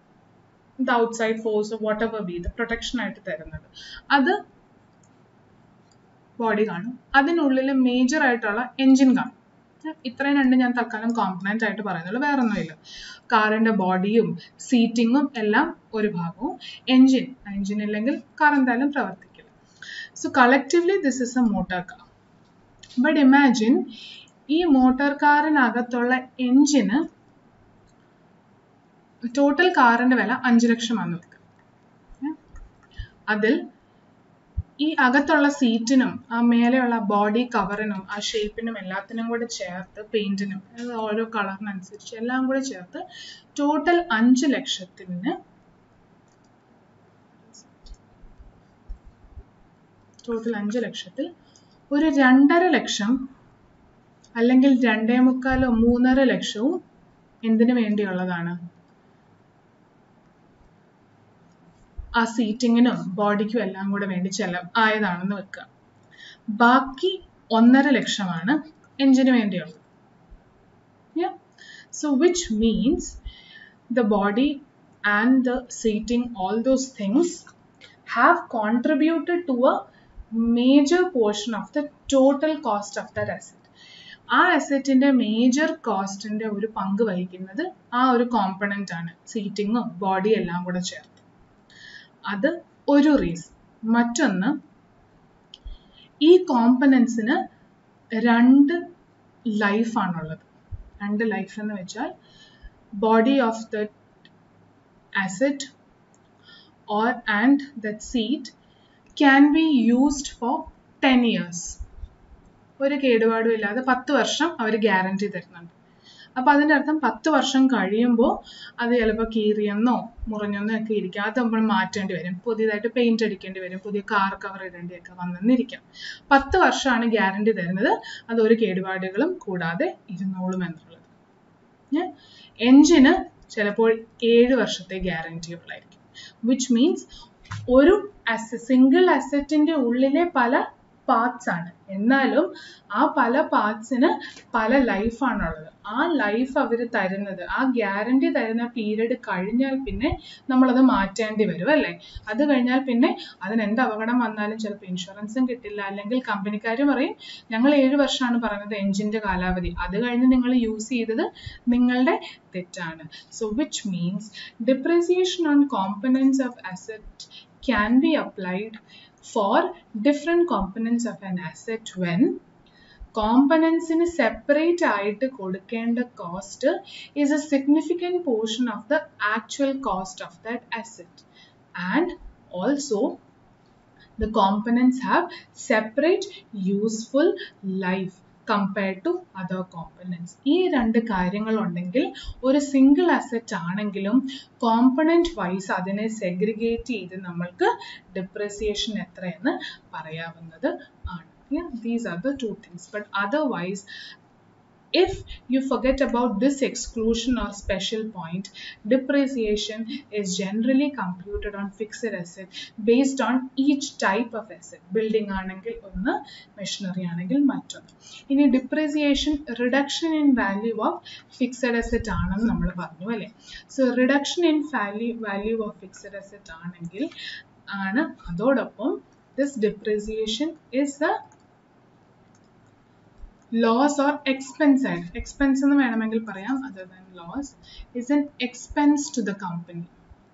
the outside force whatever be the protection ആയിട്ട് തരുന്നത് അത് ബോഡി കാണും അതിനുള്ളിൽ മേജർ ആയിട്ടുള്ള എൻജിൻ കാണും ഇത്രയും രണ്ട് ഞാൻ തൽക്കാലം കോമ്പണന്റ് ആയിട്ട് പറയുന്നുള്ളൂ വേറെ ഒന്നുമില്ല കാറിന്റെ ബോഡിയും സീറ്റിങ്ങും എല്ലാം ഒരു ഭാഗവും എൻജിൻ എൻജിൻ ഇല്ലെങ്കിൽ കാർ എന്തായാലും പ്രവർത്തിക്കില്ല so collectively this is a motor car but imagine ഈ മോട്ടോർ കാറിനകത്തുള്ള എൻജിന് ടോട്ടൽ കാറിന്റെ വില അഞ്ചു ലക്ഷം വന്നു വെക്കുക അതിൽ ഈ അകത്തുള്ള സീറ്റിനും ആ മേലെയുള്ള ബോഡി കവറിനും ആ ഷേപ്പിനും എല്ലാത്തിനും കൂടെ ചേർത്ത് പെയിന്റിനും ഓരോ കളറിനനുസരിച്ച് എല്ലാം കൂടെ ചേർത്ത് ടോട്ടൽ അഞ്ച് ലക്ഷത്തിന് ടോട്ടൽ അഞ്ച് ലക്ഷത്തിൽ ഒരു രണ്ടര ലക്ഷം അല്ലെങ്കിൽ രണ്ടേ മുക്കാലോ മൂന്നര ലക്ഷവും എന്തിനു വേണ്ടിയുള്ളതാണ് ആ സീറ്റിങ്ങിനും ബോഡിക്കും എല്ലാം കൂടെ വേണ്ടി ചെലവ് ആയതാണെന്ന് വെക്കുക ബാക്കി ഒന്നര ലക്ഷമാണ് എഞ്ചിന് വേണ്ടിയുള്ളത് so which means the body and the seating all those things have contributed to a major portion of the total cost of that asset ആ അസറ്റിന്റെ മേജർ കോസ്റ്റിന്റെ ഒരു പങ്ക് വഹിക്കുന്നത് ആ ഒരു കോമ്പണന്റ് ആണ് സീറ്റിങ്ങും ബോഡി എല്ലാം കൂടെ ചേർത്ത് അത് ഒരു റീസൺ മറ്റൊന്ന് ഈ കോമ്പനൻസിന് രണ്ട് ലൈഫാണുള്ളത് രണ്ട് ലൈഫ് എന്ന് വെച്ചാൽ body of the asset or and that seat can be used for 10 years ഒരു കേടുപാടും ഇല്ലാതെ പത്ത് വർഷം അവർ ഗ്യാരണ്ടി തരുന്നുണ്ട് അപ്പൊ അതിന്റെ അർത്ഥം പത്ത് വർഷം കഴിയുമ്പോൾ അത് ചിലപ്പോൾ കീറിയെന്നോ മുറിഞ്ഞെന്നോ ഒക്കെ ഇരിക്കും അത് നമ്മൾ മാറ്റേണ്ടി വരും പുതിയതായിട്ട് പെയിന്റ് അടിക്കേണ്ടി വരും പുതിയ കാർ കവർ ഇടേണ്ടിയൊക്കെ വന്നെന്നിരിക്കാം പത്ത് വർഷമാണ് ഗ്യാരണ്ടി തരുന്നത് അത് ഒരു കേടുപാടുകളും കൂടാതെ ഇരുന്നോളും എന്നുള്ളത് എഞ്ചിന് ചിലപ്പോൾ ഏഴ് വർഷത്തെ ഗ്യാരണ്ടി ഉള്ളായിരിക്കും വിച്ച് മീൻസ് ഒരു സിംഗിൾ അസറ്റിന്റെ ഉള്ളിലെ പല പാർട്സ് ആണ് എന്നാലും ആ പല പാർട്സിന് പല ലൈഫാണുള്ളത് ആ ലൈഫ് അവർ തരുന്നത് ആ ഗ്യാരണ്ടി തരുന്ന പീരീഡ് കഴിഞ്ഞാൽ പിന്നെ നമ്മളത് മാറ്റേണ്ടി വരും അല്ലേ അത് കഴിഞ്ഞാൽ പിന്നെ അതിന് എന്ത് അപകടം വന്നാലും ചിലപ്പോൾ ഇൻഷുറൻസും കിട്ടില്ല അല്ലെങ്കിൽ കമ്പനിക്കാർ പറയും ഞങ്ങൾ ഏഴ് വർഷമാണ് പറയുന്നത് എഞ്ചിന്റെ കാലാവധി അത് കഴിഞ്ഞ് നിങ്ങൾ യൂസ് ചെയ്തത് നിങ്ങളുടെ തെറ്റാണ് so which means depreciation on components of asset can be applied for different components of an asset when കോമ്പനൻസിന് സെപ്പറേറ്റ് ആയിട്ട് കൊടുക്കേണ്ട cost is a significant portion of the actual cost of that asset and also the components have separate useful life compared to other components ഈ രണ്ട് കാര്യങ്ങളുണ്ടെങ്കിൽ ഒരു single asset ആണെങ്കിലും component wise അതിനെ segregate ചെയ്ത് നമ്മൾക്ക് ഡിപ്രസിയേഷൻ എത്രയെന്ന് പറയാവുന്നത് ആണ് Yeah, these are the two things. But otherwise, if you forget about this exclusion or special point, depreciation is generally computed on fixed asset based on each type of asset. Building ആണെങ്കിൽ ഒന്ന് machinery ആണെങ്കിൽ മറ്റൊന്ന് ഇനി depreciation reduction in value of fixed asset ആണെന്ന് നമ്മൾ പറഞ്ഞു അല്ലേ so reduction in value value of fixed asset ആണെങ്കിൽ ആണ് അതോടൊപ്പം this depreciation is a loss or expense ആയിട്ട് എക്സ്പെൻസ് എന്ന് വേണമെങ്കിൽ പറയാം other than loss is an expense to the company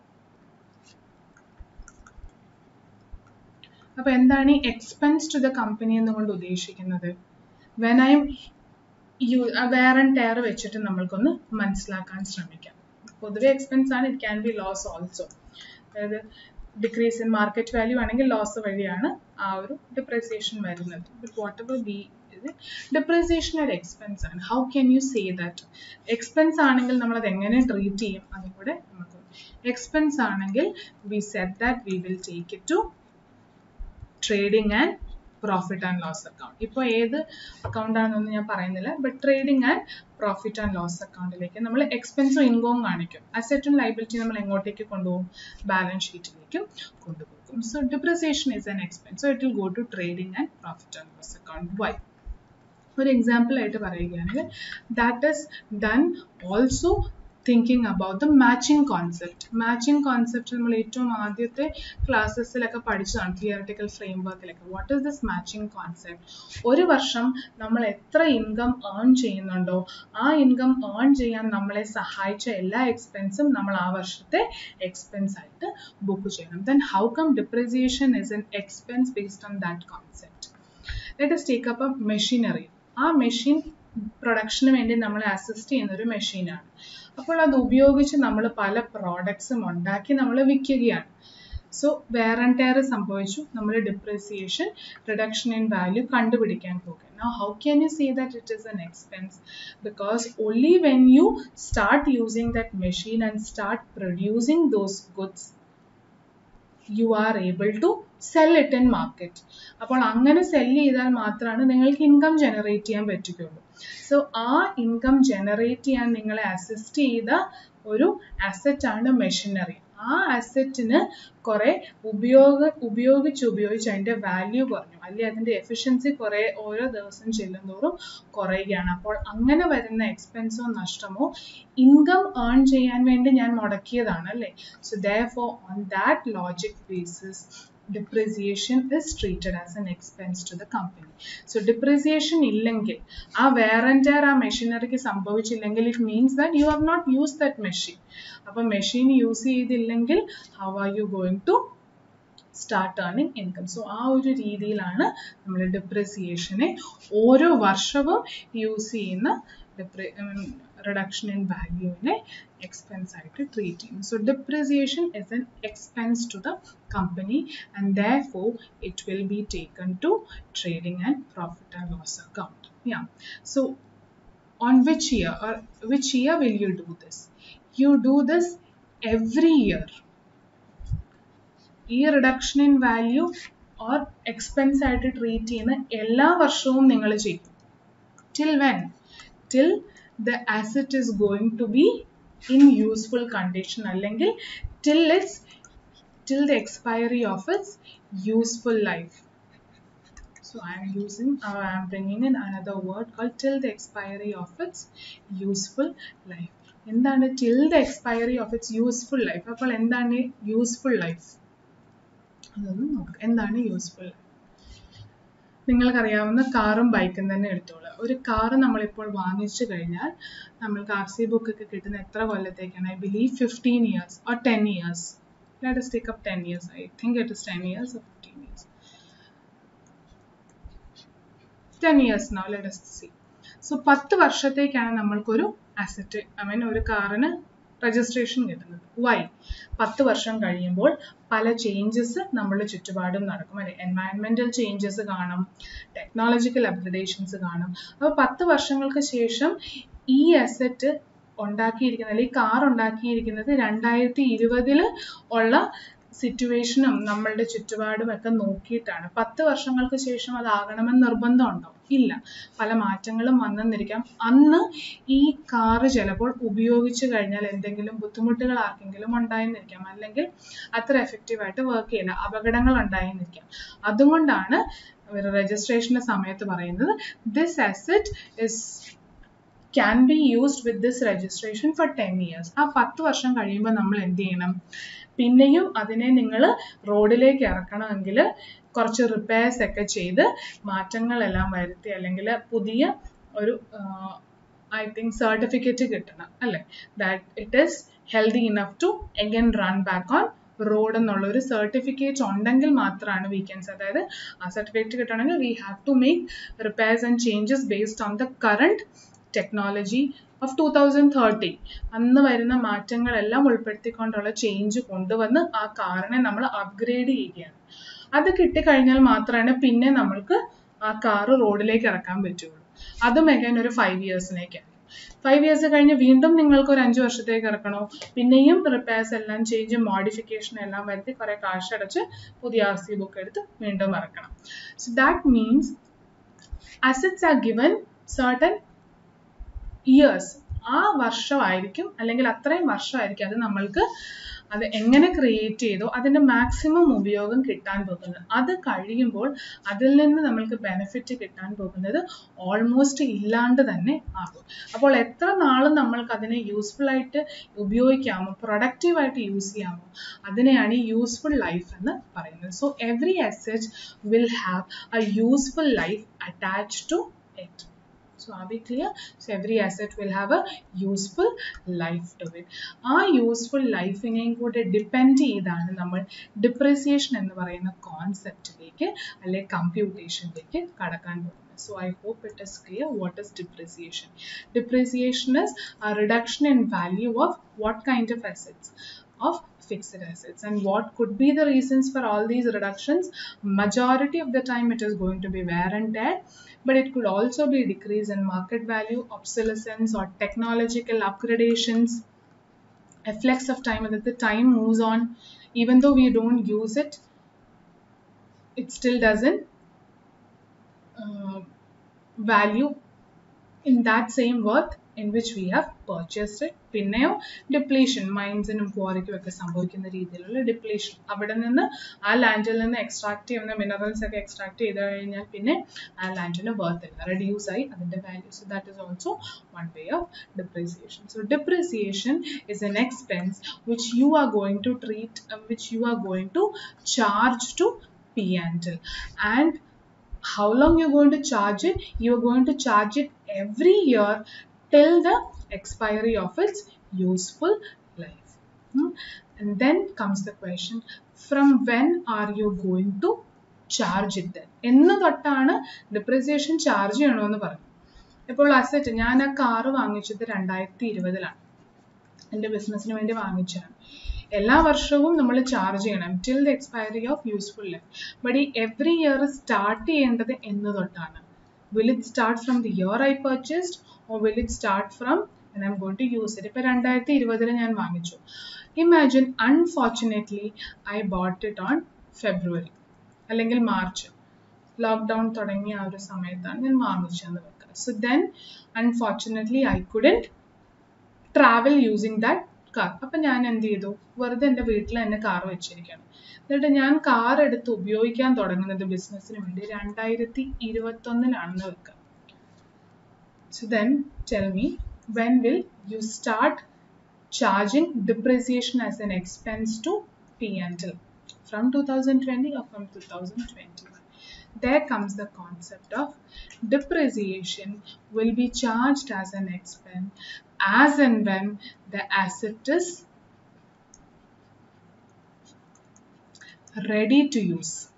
അപ്പൊ എന്താണ് ഈ എക്സ്പെൻസ് ടു ദ കമ്പനി എന്നുകൊണ്ട് ഉദ്ദേശിക്കുന്നത് വെൻ ഐ യു വേറെ ടയർ വെച്ചിട്ട് നമ്മൾക്കൊന്ന് മനസ്സിലാക്കാൻ ശ്രമിക്കാം പൊതുവെ എക്സ്പെൻസ് ആണ് it can be loss also അതായത് ഡിക്രീസ് ഇൻ മാർക്കറ്റ് വാല്യൂ ആണെങ്കിൽ ലോസ് വഴിയാണ് ആ ഒരു ഡിപ്രസിയേഷൻ വരുന്നത് but whatever be depreciation ഒരു എക്സ്പെൻസ് ആണ് how can you say that expense ആണെങ്കിൽ നമ്മൾ അത് എങ്ങനെ ട്രീറ്റ് ചെയ്യും അതും കൂടെ നമുക്ക് എക്സ്പെൻസ് ആണെങ്കിൽ we set that we will take it to trading and profit and loss account ഇപ്പോൾ ഏത് അക്കൗണ്ട് ആണെന്നൊന്നും ഞാൻ പറയുന്നില്ല but trading and profit and loss അക്കൗണ്ടിലേക്ക് നമ്മൾ എക്സ്പെൻസും ഇൻകവും കാണിക്കും അസറ്റും ലൈബിലിറ്റി നമ്മൾ എങ്ങോട്ടേക്ക് കൊണ്ടുപോകും ബാലൻസ് ഷീറ്റിലേക്കും കൊണ്ടുപോകും so depreciation is an expense so it will go to trading and profit and loss account why ഒരു എക്സാമ്പിൾ ആയിട്ട് പറയുകയാണെങ്കിൽ that is done also thinking about the matching concept matching concept നമ്മൾ ഏറ്റവും ആദ്യത്തെ ക്ലാസ്സസിലൊക്കെ പഠിച്ചതാണ് തിയറട്ടിക്കൽ ഫ്രെയിം വർക്കിലൊക്കെ what is this matching concept ഒരു വർഷം നമ്മൾ എത്ര ഇൻകം ഏൺ ചെയ്യുന്നുണ്ടോ ആ ഇൻകം ഏൺ ചെയ്യാൻ നമ്മളെ സഹായിച്ച എല്ലാ എക്സ്പെൻസും നമ്മൾ ആ വർഷത്തെ എക്സ്പെൻസ് ആയിട്ട് ബുക്ക് ചെയ്യണം then how come depreciation is an expense based on that concept let us take up a machinery ആ മെഷീൻ പ്രൊഡക്ഷന് വേണ്ടി നമ്മളെ അസിസ്റ്റ് ചെയ്യുന്ന ഒരു മെഷീനാണ് അപ്പോൾ അത് ഉപയോഗിച്ച് നമ്മൾ പല പ്രോഡക്ട്സും ഉണ്ടാക്കി നമ്മൾ വിൽക്കുകയാണ് സോ വേർ ആൻഡ് ടയർ സംഭവിച്ചു നമ്മൾ ഡിപ്രിസിയേഷൻ റിഡക്ഷൻ ഇൻ വാല്യൂ കണ്ടുപിടിക്കാൻ പോകുക Now, how can you say that it is an expense? Because only when you start using that machine and start producing those goods, you are able to sell it in market അപ്പോൾ അങ്ങനെ cell ചെയ്താൽ മാത്രമാണ് നിങ്ങൾക്ക് income generate ചെയ്യാൻ പറ്റുകയുള്ളൂ so ആ income generate ചെയ്യാൻ നിങ്ങളെ അസിസ്റ്റ് ചെയ്ത ഒരു അസറ്റാണ് മെഷീനറി ആ അസറ്റിന് കുറെ ഉപയോഗ ഉപയോഗിച്ച് ഉപയോഗിച്ച് അതിന്റെ വാല്യൂ കുറഞ്ഞു അല്ലെ അതിന്റെ എഫിഷ്യൻസി കുറെ ഓരോ ദിവസം ചെല്ലുന്തോറും കുറയുകയാണ് അപ്പോൾ അങ്ങനെ വരുന്ന എക്സ്പെൻസോ നഷ്ടമോ ഇൻകം ഏൺ ചെയ്യാൻ വേണ്ടി ഞാൻ മുടക്കിയതാണ് അല്ലേ so therefore on that logic basis depreciation is treated as an expense to the company. So depreciation ഇല്ലെങ്കിൽ ആ wear and tear ആ മെഷീനറിക്ക് സംഭവിച്ചില്ലെങ്കിൽ it means that you have not used that machine. അപ്പോൾ മെഷീൻ യൂസ് ചെയ്തില്ലെങ്കിൽ how are you going to start earning income so ആ ഒരു രീതിയിലാണ് നമ്മൾ ഡിപ്രിസിയേഷനെ ഓരോ വർഷവും യൂസ് ചെയ്യുന്ന ഡിപ്രി റിഡക്ഷൻ ഇൻ വാല്യൂവിനെ എക്സ്പെൻസ് ആയിട്ട് ട്രീറ്റ് ചെയ്യുന്നു so depreciation is an expense to the company and therefore it will be taken to trading and profit and loss account yeah so on which year or which year will you do this you do this every year ഈ reduction in value or expense ആയിട്ട് treat ചെയ്യുന്ന എല്ലാ വർഷവും നിങ്ങൾ ചെയ്യും till when till the asset is going to be in useful condition അല്ലെങ്കിൽ till its till the expiry of its useful life So I am using, uh, I am bringing in another word called till the expiry of its useful life. എന്താണ് till the expiry of its useful life അപ്പോൾ എന്താണ് useful life അതൊന്ന് നോക്കുക എന്താണ് useful life നിങ്ങൾക്കറിയാവുന്ന കാറും ബൈക്കും തന്നെ എടുത്തോളൂ ഒരു കാറ് നമ്മളിപ്പോൾ വാങ്ങിച്ചു കഴിഞ്ഞാൽ നമ്മൾക്ക് ആർ സി ബുക്ക് ഒക്കെ കിട്ടുന്ന എത്ര കൊല്ലത്തേക്കാണ് I believe fifteen years or ten years let us take up 10 years i think it is 10 years or 15 years 10 years now let us see so പത്ത് വർഷത്തേക്കാണ് നമ്മൾക്കൊരു അസറ്റ് ഐ മീൻ ഒരു കാറിന് registration കിട്ടുന്നത് വൈ പത്ത് വർഷം കഴിയുമ്പോൾ പല ചേഞ്ചസ് നമ്മളുടെ ചുറ്റുപാടും നടക്കും അല്ലെ എൻവയൺമെന്റൽ ചേഞ്ചസ് കാണും ടെക്നോളജിക്കൽ അപ്ഗ്രഡേഷൻസ് കാണും അപ്പോൾ പത്ത് വർഷങ്ങൾക്ക് ശേഷം ഈ അസറ്റ് ഉണ്ടാക്കിയിരിക്കുന്നത് അല്ലെങ്കിൽ കാർ ഉണ്ടാക്കിയിരിക്കുന്നത് രണ്ടായിരത്തി ഇരുപതിൽ ഉള്ള സിറ്റുവേഷനും നമ്മളുടെ ചുറ്റുപാടും ഒക്കെ നോക്കിയിട്ടാണ് പത്ത് വർഷങ്ങൾക്ക് ശേഷം അതാകണമെന്ന് നിർബന്ധമുണ്ടോ ഇല്ല പല മാറ്റങ്ങളും വന്നെന്നിരിക്കാം അന്ന് ഈ കാറ് ചിലപ്പോൾ ഉപയോഗിച്ചു കഴിഞ്ഞാൽ എന്തെങ്കിലും ബുദ്ധിമുട്ടുകൾ ആർക്കെങ്കിലും ഉണ്ടായെന്നിരിക്കാം അല്ലെങ്കിൽ അത്ര എഫക്റ്റീവായിട്ട് വർക്ക് ചെയ്യില്ല അപകടങ്ങൾ ഉണ്ടായെന്നിരിക്കാം അതുകൊണ്ടാണ് രജിസ്ട്രേഷന്റെ സമയത്ത് പറയുന്നത് this asset is can be used with this registration for ten years ആ പത്ത് വർഷം കഴിയുമ്പോൾ നമ്മൾ എന്ത് ചെയ്യണം പിന്നെയും അതിനെ നിങ്ങൾ റോഡിലേക്ക് ഇറക്കണമെങ്കിൽ കുറച്ച് റിപ്പയർസ് ഒക്കെ ചെയ്ത് മാറ്റങ്ങളെല്ലാം വരുത്തി അല്ലെങ്കിൽ പുതിയ ഒരു ഐ തിങ്ക് സർട്ടിഫിക്കറ്റ് കിട്ടണം അല്ലേ that it is healthy enough to again run back on road എന്നുള്ള ഒരു സർട്ടിഫിക്കറ്റ് ഉണ്ടെങ്കിൽ മാത്രമാണ് വീക്കെൻഡ്സ് അതായത് ആ സർട്ടിഫിക്കറ്റ് കിട്ടണമെങ്കിൽ we have to make repairs and changes based on the current technology of two thousand thirty അന്ന് വരുന്ന മാറ്റങ്ങളെല്ലാം ഉൾപ്പെടുത്തിക്കൊണ്ടുള്ള ചേഞ്ച് കൊണ്ടുവന്ന് ആ കാറിനെ നമ്മൾ അപ്ഗ്രേഡ് ചെയ്യുകയാണ് അത് കിട്ടിക്കഴിഞ്ഞാൽ മാത്രമാണ് പിന്നെ നമ്മൾക്ക് ആ കാറ് റോഡിലേക്ക് ഇറക്കാൻ പറ്റുള്ളൂ അതും എഗൈൻ ഒരു ഫൈവ് ഇയേഴ്സിലേക്കാണ് ഫൈവ് ഇയേഴ്സ് കഴിഞ്ഞ് വീണ്ടും നിങ്ങൾക്ക് ഒരു അഞ്ച് വർഷത്തേക്ക് ഇറക്കണോ പിന്നെയും റിപ്പയർസ് എല്ലാം ചേഞ്ച് മോഡിഫിക്കേഷൻ എല്ലാം വരുത്തി കുറെ കാശ് അടച്ച് പുതിയ ആർ സി ബുക്ക് എടുത്ത് വീണ്ടും ഇറക്കണം so that means assets are given certain years ആ വർഷമായിരിക്കും അല്ലെങ്കിൽ അത്രയും വർഷമായിരിക്കും അത് നമ്മൾക്ക് അത് എങ്ങനെ ക്രിയേറ്റ് ചെയ്തോ അതിന്റെ മാക്സിമം ഉപയോഗം കിട്ടാൻ പോകുന്നത് അത് കഴിയുമ്പോൾ അതിൽ നിന്ന് നമ്മൾക്ക് ബെനിഫിറ്റ് കിട്ടാൻ പോകുന്നത് ഓൾമോസ്റ്റ് ഇല്ലാണ്ട് തന്നെ ആകും അപ്പോൾ എത്ര നാളും നമ്മൾക്ക് അതിനെ യൂസ്ഫുൾ ആയിട്ട് ഉപയോഗിക്കാമോ പ്രൊഡക്റ്റീവ് ആയിട്ട് യൂസ് ചെയ്യാമോ അതിനെയാണ് ഈ യൂസ്ഫുൾ ലൈഫ് എന്ന് പറയുന്നത് so every asset will have a useful life attach to it So are we clear? So every asset will have a useful life to it. ആ യൂസ്ഫുൾ ലൈഫിനെയും കൂടെ ഡിപ്പെൻഡ് ചെയ്താണ് നമ്മൾ ഡിപ്രിസിയേഷൻ എന്ന് പറയുന്ന കോൺസെപ്റ്റിലേക്ക് അല്ലെ കമ്പ്യൂട്ടേഷനിലേക്ക് കടക്കാൻ പോകുന്നത് so I hope it is clear what is depreciation depreciation is a reduction in value of what kind of assets of fixed assets and what could be the reasons for all these reductions majority of the time it is going to be wear and tear but it could also be decrease in market value obsolescence or technological upgradations a flex of time that the time moves on even though we don't use it it still doesn't uh, value in that same worth in which we have purchased it പിന്നെയോ depletion മൈൻസിനും ക്വാറിക്കും ഒക്കെ സംഭവിക്കുന്ന രീതിയിലുള്ള depletion അവിടെ നിന്ന് ആ ലാൻഡിൽ നിന്ന് എക്സ്ട്രാക്ട് ചെയ്യുന്ന മിനറൽസ് ഒക്കെ എക്സ്ട്രാക്ട് ചെയ്ത് കഴിഞ്ഞാൽ പിന്നെ ആ ലാൻഡിന് വർത്ത് ഇല്ല റെഡ്യൂസ് ആയി അതിന്റെ value so that is also one way of depreciation so depreciation is an expense which you are going to treat which you are going to charge to P and and how long you're going to charge it you're going to charge it every year till the expiry of its useful life Hmm? and then comes the question from when are you going to charge it then എന്ന് തൊട്ടാണ് depreciation charge ചെയ്യണമെന്ന് പറഞ്ഞു ഇപ്പോൾ asset ഞാൻ ആ car വാങ്ങിച്ചത് രണ്ടായിരത്തി ഇരുപതിലാണ് എൻ്റെ ബിസിനസ്സിന് വേണ്ടി വാങ്ങിച്ചതാണ് എല്ലാ വർഷവും നമ്മൾ ചാർജ് ചെയ്യണം till the expiry of useful life but ഈ എവറി ഇയർ സ്റ്റാർട്ട് ചെയ്യേണ്ടത് എന്ന് തൊട്ടാണ് will it start from the year I purchased or will it start from I'm going to use it ഇപ്പൊ രണ്ടായിരത്തി ഇരുപതിൽ ഞാൻ വാങ്ങിച്ചു imagine unfortunately I bought it on February അല്ലെങ്കിൽ മാർച്ച് ലോക്ക്ഡൗൺ തുടങ്ങിയ ആ ഒരു സമയത്താണ് ഞാൻ വാങ്ങിച്ചതെന്ന് വെക്കുക so then unfortunately I couldn't travel using that car അപ്പം ഞാൻ എന്ത് ചെയ്തു വെറുതെ എൻ്റെ വീട്ടിൽ തന്നെ കാർ വെച്ചിരിക്കുകയാണ് എന്നിട്ട് ഞാൻ കാർ എടുത്ത് ഉപയോഗിക്കാൻ തുടങ്ങുന്നത് ബിസിനസ്സിന് വേണ്ടി രണ്ടായിരത്തി ഇരുപത്തൊന്നിലാണെന്ന് വെക്കുക so then tell me when will you start charging depreciation as an expense to P and L from two thousand twenty or from two thousand twenty there comes the concept of depreciation will be charged as an expense as and when the asset is ready to use.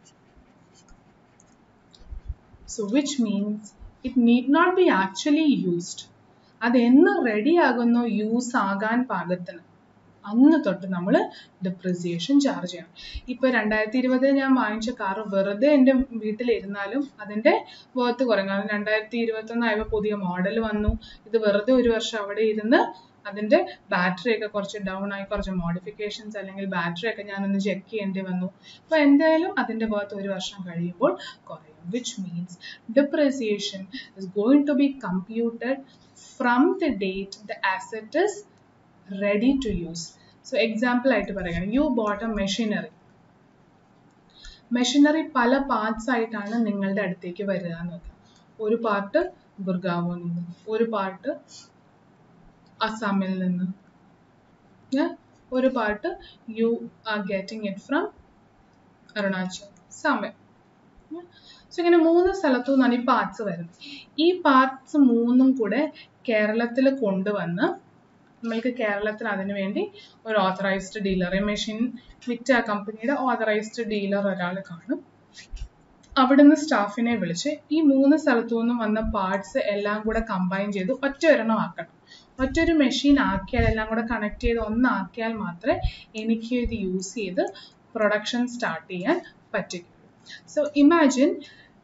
So which means it need not be actually used. അത് എന്ന് ready ആകുന്നോ use ആകാൻ പാകത്തിന് അന്ന് തൊട്ട് നമ്മൾ depreciation charge ചെയ്യണം ഇപ്പൊ രണ്ടായിരത്തി ഇരുപതിൽ ഞാൻ വാങ്ങിച്ച കാറ് വെറുതെ എൻ്റെ വീട്ടിലിരുന്നാലും അതിന്റെ വർത്ത് കുറയും കാരണം രണ്ടായിരത്തി ഇരുപത്തി ഒന്നായപ്പോൾ പുതിയ മോഡൽ വന്നു ഇത് വെറുതെ ഒരു വർഷം അവിടെ ഇരുന്ന് അതിന്റെ ബാറ്ററി ഒക്കെ കുറച്ച് ഡൗൺ ആയി കുറച്ച് മോഡിഫിക്കേഷൻസ് അല്ലെങ്കിൽ ബാറ്ററി ഒക്കെ ഞാനൊന്ന് ചെക്ക് ചെയ്യേണ്ടി വന്നു അപ്പൊ എന്തായാലും അതിന്റെ വർത്ത് ഒരു വർഷം കഴിയുമ്പോൾ കുറയും which means depreciation is going to be computed from the date the asset is ready to use so example ആയിട്ട് പറയുകയാണ് you bought a machinery machinery പല പാർട്സ് ആയിട്ടാണ് നിങ്ങളുടെ അടുത്തേക്ക് വരിക എന്ന് വെക്കാം ഒരു പാർട്ട് ഗുർഗാവോയിൽ നിന്ന് ഒരു പാർട്ട് അസാമിൽ നിന്ന് ഒരു part you are getting it from Arunachal സമയം സോ ഇങ്ങനെ മൂന്ന് സ്ഥലത്തു നിന്നാണ് ഈ പാർട്സ് വരുന്നത് ഈ പാർട്സ് മൂന്നും കൂടെ കേരളത്തിൽ കൊണ്ടുവന്ന് നമ്മൾക്ക് കേരളത്തിൽ അതിനു വേണ്ടി ഒരു ഓത്തറൈസ്ഡ് ഡീലർ മെഷീൻ വിറ്റ ആ കമ്പനിയുടെ ഓത്തറൈസ്ഡ് ഡീലർ ഒരാൾ കാണും അവിടുന്ന് സ്റ്റാഫിനെ വിളിച്ച് ഈ മൂന്ന് സ്ഥലത്തു നിന്നും വന്ന പാർട്സ് എല്ലാം കൂടെ കമ്പൈൻ ചെയ്ത് ഒറ്റ ഒരെണ്ണം ആക്കണം ഒറ്റൊരു മെഷീൻ ആക്കിയാൽ എല്ലാം കൂടെ കണക്ട് ചെയ്ത് ഒന്നാക്കിയാൽ മാത്രമേ എനിക്ക് ഇത് യൂസ് ചെയ്ത് പ്രൊഡക്ഷൻ സ്റ്റാർട്ട് ചെയ്യാൻ പറ്റുകയുള്ളൂ സോ ഇമാജിൻ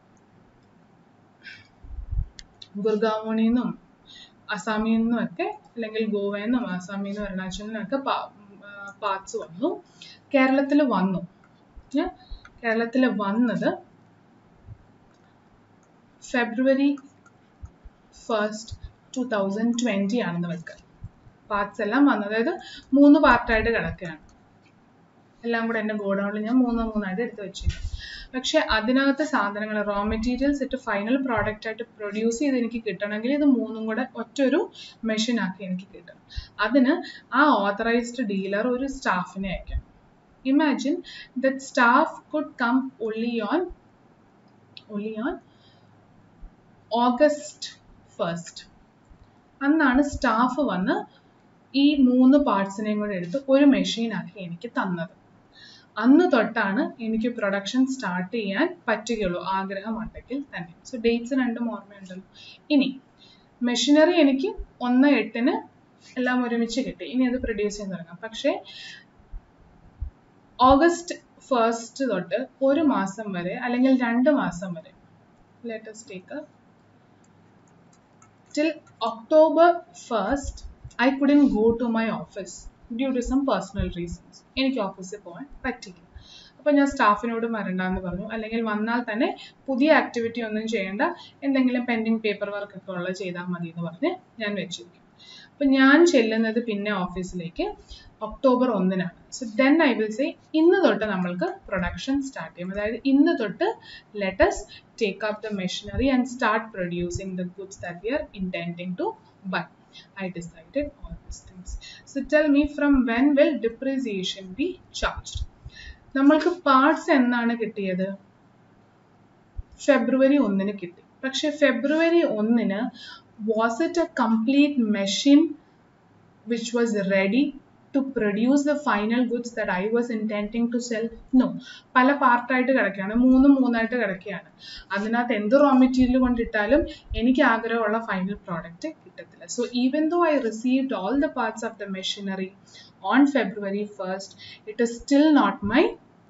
ഗുർഗാവോണിൽ നിന്നും അസാമിൽ നിന്നും ഒക്കെ അല്ലെങ്കിൽ ഗോവയിൽ നിന്നും ആസാമിൽ നിന്നും അരുണാചലിൽ നിന്നും ഒക്കെ പാർട്സ് വന്നു കേരളത്തിൽ വന്നു കേരളത്തിൽ വന്നത് February first two thousand twenty ആണെന്ന് വെക്കുക പാർട്സ് എല്ലാം വന്നത് അതായത് മൂന്ന് പാർട്ടായിട്ട് കിടക്കുകയാണ് എല്ലാം കൂടെ എൻ്റെ ഗോഡൗണിൽ ഞാൻ മൂന്നോ മൂന്നായിട്ട് എടുത്ത് വെച്ചിരുന്നു പക്ഷെ അതിനകത്തെ സാധനങ്ങൾ റോ മെറ്റീരിയൽസ് ഇട്ട് ഫൈനൽ പ്രോഡക്റ്റ് ആയിട്ട് പ്രൊഡ്യൂസ് ചെയ്ത് എനിക്ക് കിട്ടണമെങ്കിൽ ഇത് മൂന്നും കൂടെ ഒറ്റൊരു മെഷീൻ ആക്കി എനിക്ക് കിട്ടണം അതിന് ആ ഓതറൈസ്ഡ് ഡീലർ ഒരു സ്റ്റാഫിനെ അയക്കണം imagine that staff could come only on only on August first അന്നാണ് സ്റ്റാഫ് വന്ന് ഈ മൂന്ന് പാർട്സിനെയും കൂടെ എടുത്ത് ഒരു മെഷീനാക്കി എനിക്ക് തന്നത് അന്ന് തൊട്ടാണ് എനിക്ക് പ്രൊഡക്ഷൻ സ്റ്റാർട്ട് ചെയ്യാൻ പറ്റുകയുള്ളൂ ആഗ്രഹമുണ്ടെങ്കിൽ തന്നെ സോ ഡേറ്റ്സ് രണ്ടും ഓർമ്മയുണ്ടല്ലോ ഇനി മെഷീനറി എനിക്ക് ഒന്ന് എട്ടിന് എല്ലാം ഒരുമിച്ച് കിട്ടി ഇനി അത് പ്രൊഡ്യൂസ് ചെയ്യാൻ തുടങ്ങാം പക്ഷേ ഓഗസ്റ്റ് ഫസ്റ്റ് തൊട്ട് ഒരു മാസം വരെ അല്ലെങ്കിൽ രണ്ട് മാസം വരെ latest take till October 1st, I couldn't go to my office due to some personal reasons. എനിക്ക് ഓഫീസിൽ പോകാൻ പറ്റില്ല അപ്പോൾ ഞാൻ സ്റ്റാഫിനോട് വരണ്ടെന്ന് പറഞ്ഞു അല്ലെങ്കിൽ വന്നാൽ തന്നെ പുതിയ ആക്ടിവിറ്റി ഒന്നും ചെയ്യേണ്ട എന്തെങ്കിലും പെൻഡിങ് പേപ്പർ വർക്ക് ഒക്കെ ഉള്ളത് ചെയ്താൽ മതി എന്ന് പറഞ്ഞ് ഞാൻ വെച്ചിരിക്കും അപ്പം ഞാൻ ചെല്ലുന്നത് പിന്നെ ഓഫീസിലേക്ക് ഒക്ടോബർ ഒന്നിനാണ് so then I will say ഇന്ന് തൊട്ട് നമ്മൾക്ക് പ്രൊഡക്ഷൻ സ്റ്റാർട്ട് ചെയ്യും അതായത് ഇന്ന് തൊട്ട് let's take up the machinery and start producing the goods that we are intending to buy I decided all these things. So tell me from when will depreciation be charged? നമ്മൾക്ക് parts എന്നാണ് കിട്ടിയത് ഫെബ്രുവരി ഒന്നിന് കിട്ടി പക്ഷെ ഫെബ്രുവരി ഒന്നിന് was it a complete machine which was ready to produce the final goods that I was intending to sell no പല പാർട്ടായിട്ട് കിടക്കുകയാണ് മൂന്നും മൂന്നായിട്ട് കിടക്കുകയാണ് അതിനകത്ത് എന്ത് റോ മെറ്റീരിയൽ കൊണ്ടിട്ടാലും എനിക്ക് ആഗ്രഹമുള്ള ഫൈനൽ പ്രോഡക്റ്റ് കിട്ടത്തില്ല so even though I received all the parts of the machinery on February first it is still not my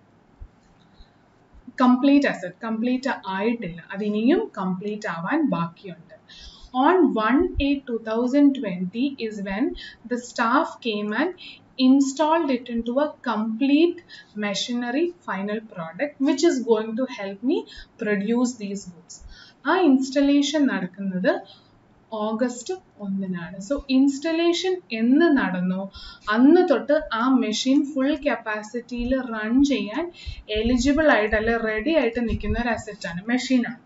complete asset complete ആയിട്ടില്ല അത് ഇനിയും കംപ്ലീറ്റ് ആവാൻ ബാക്കിയുണ്ട് on 1 8 2020 is when the staff came and installed it into a complete machinery final product which is going to help me produce these goods ആ installation നടക്കുന്നത് August ഒന്നിനാണ് so installation എന്ന് നടന്നോ അന്ന് തൊട്ട് ആ മെഷീൻ ഫുൾ കപ്പാസിറ്റിയിൽ റൺ ചെയ്യാൻ എലിജിബിൾ ആയിട്ട് അല്ലെ റെഡി ആയിട്ട് നിൽക്കുന്ന ഒരു അസറ്റാണ് മെഷീനാണ്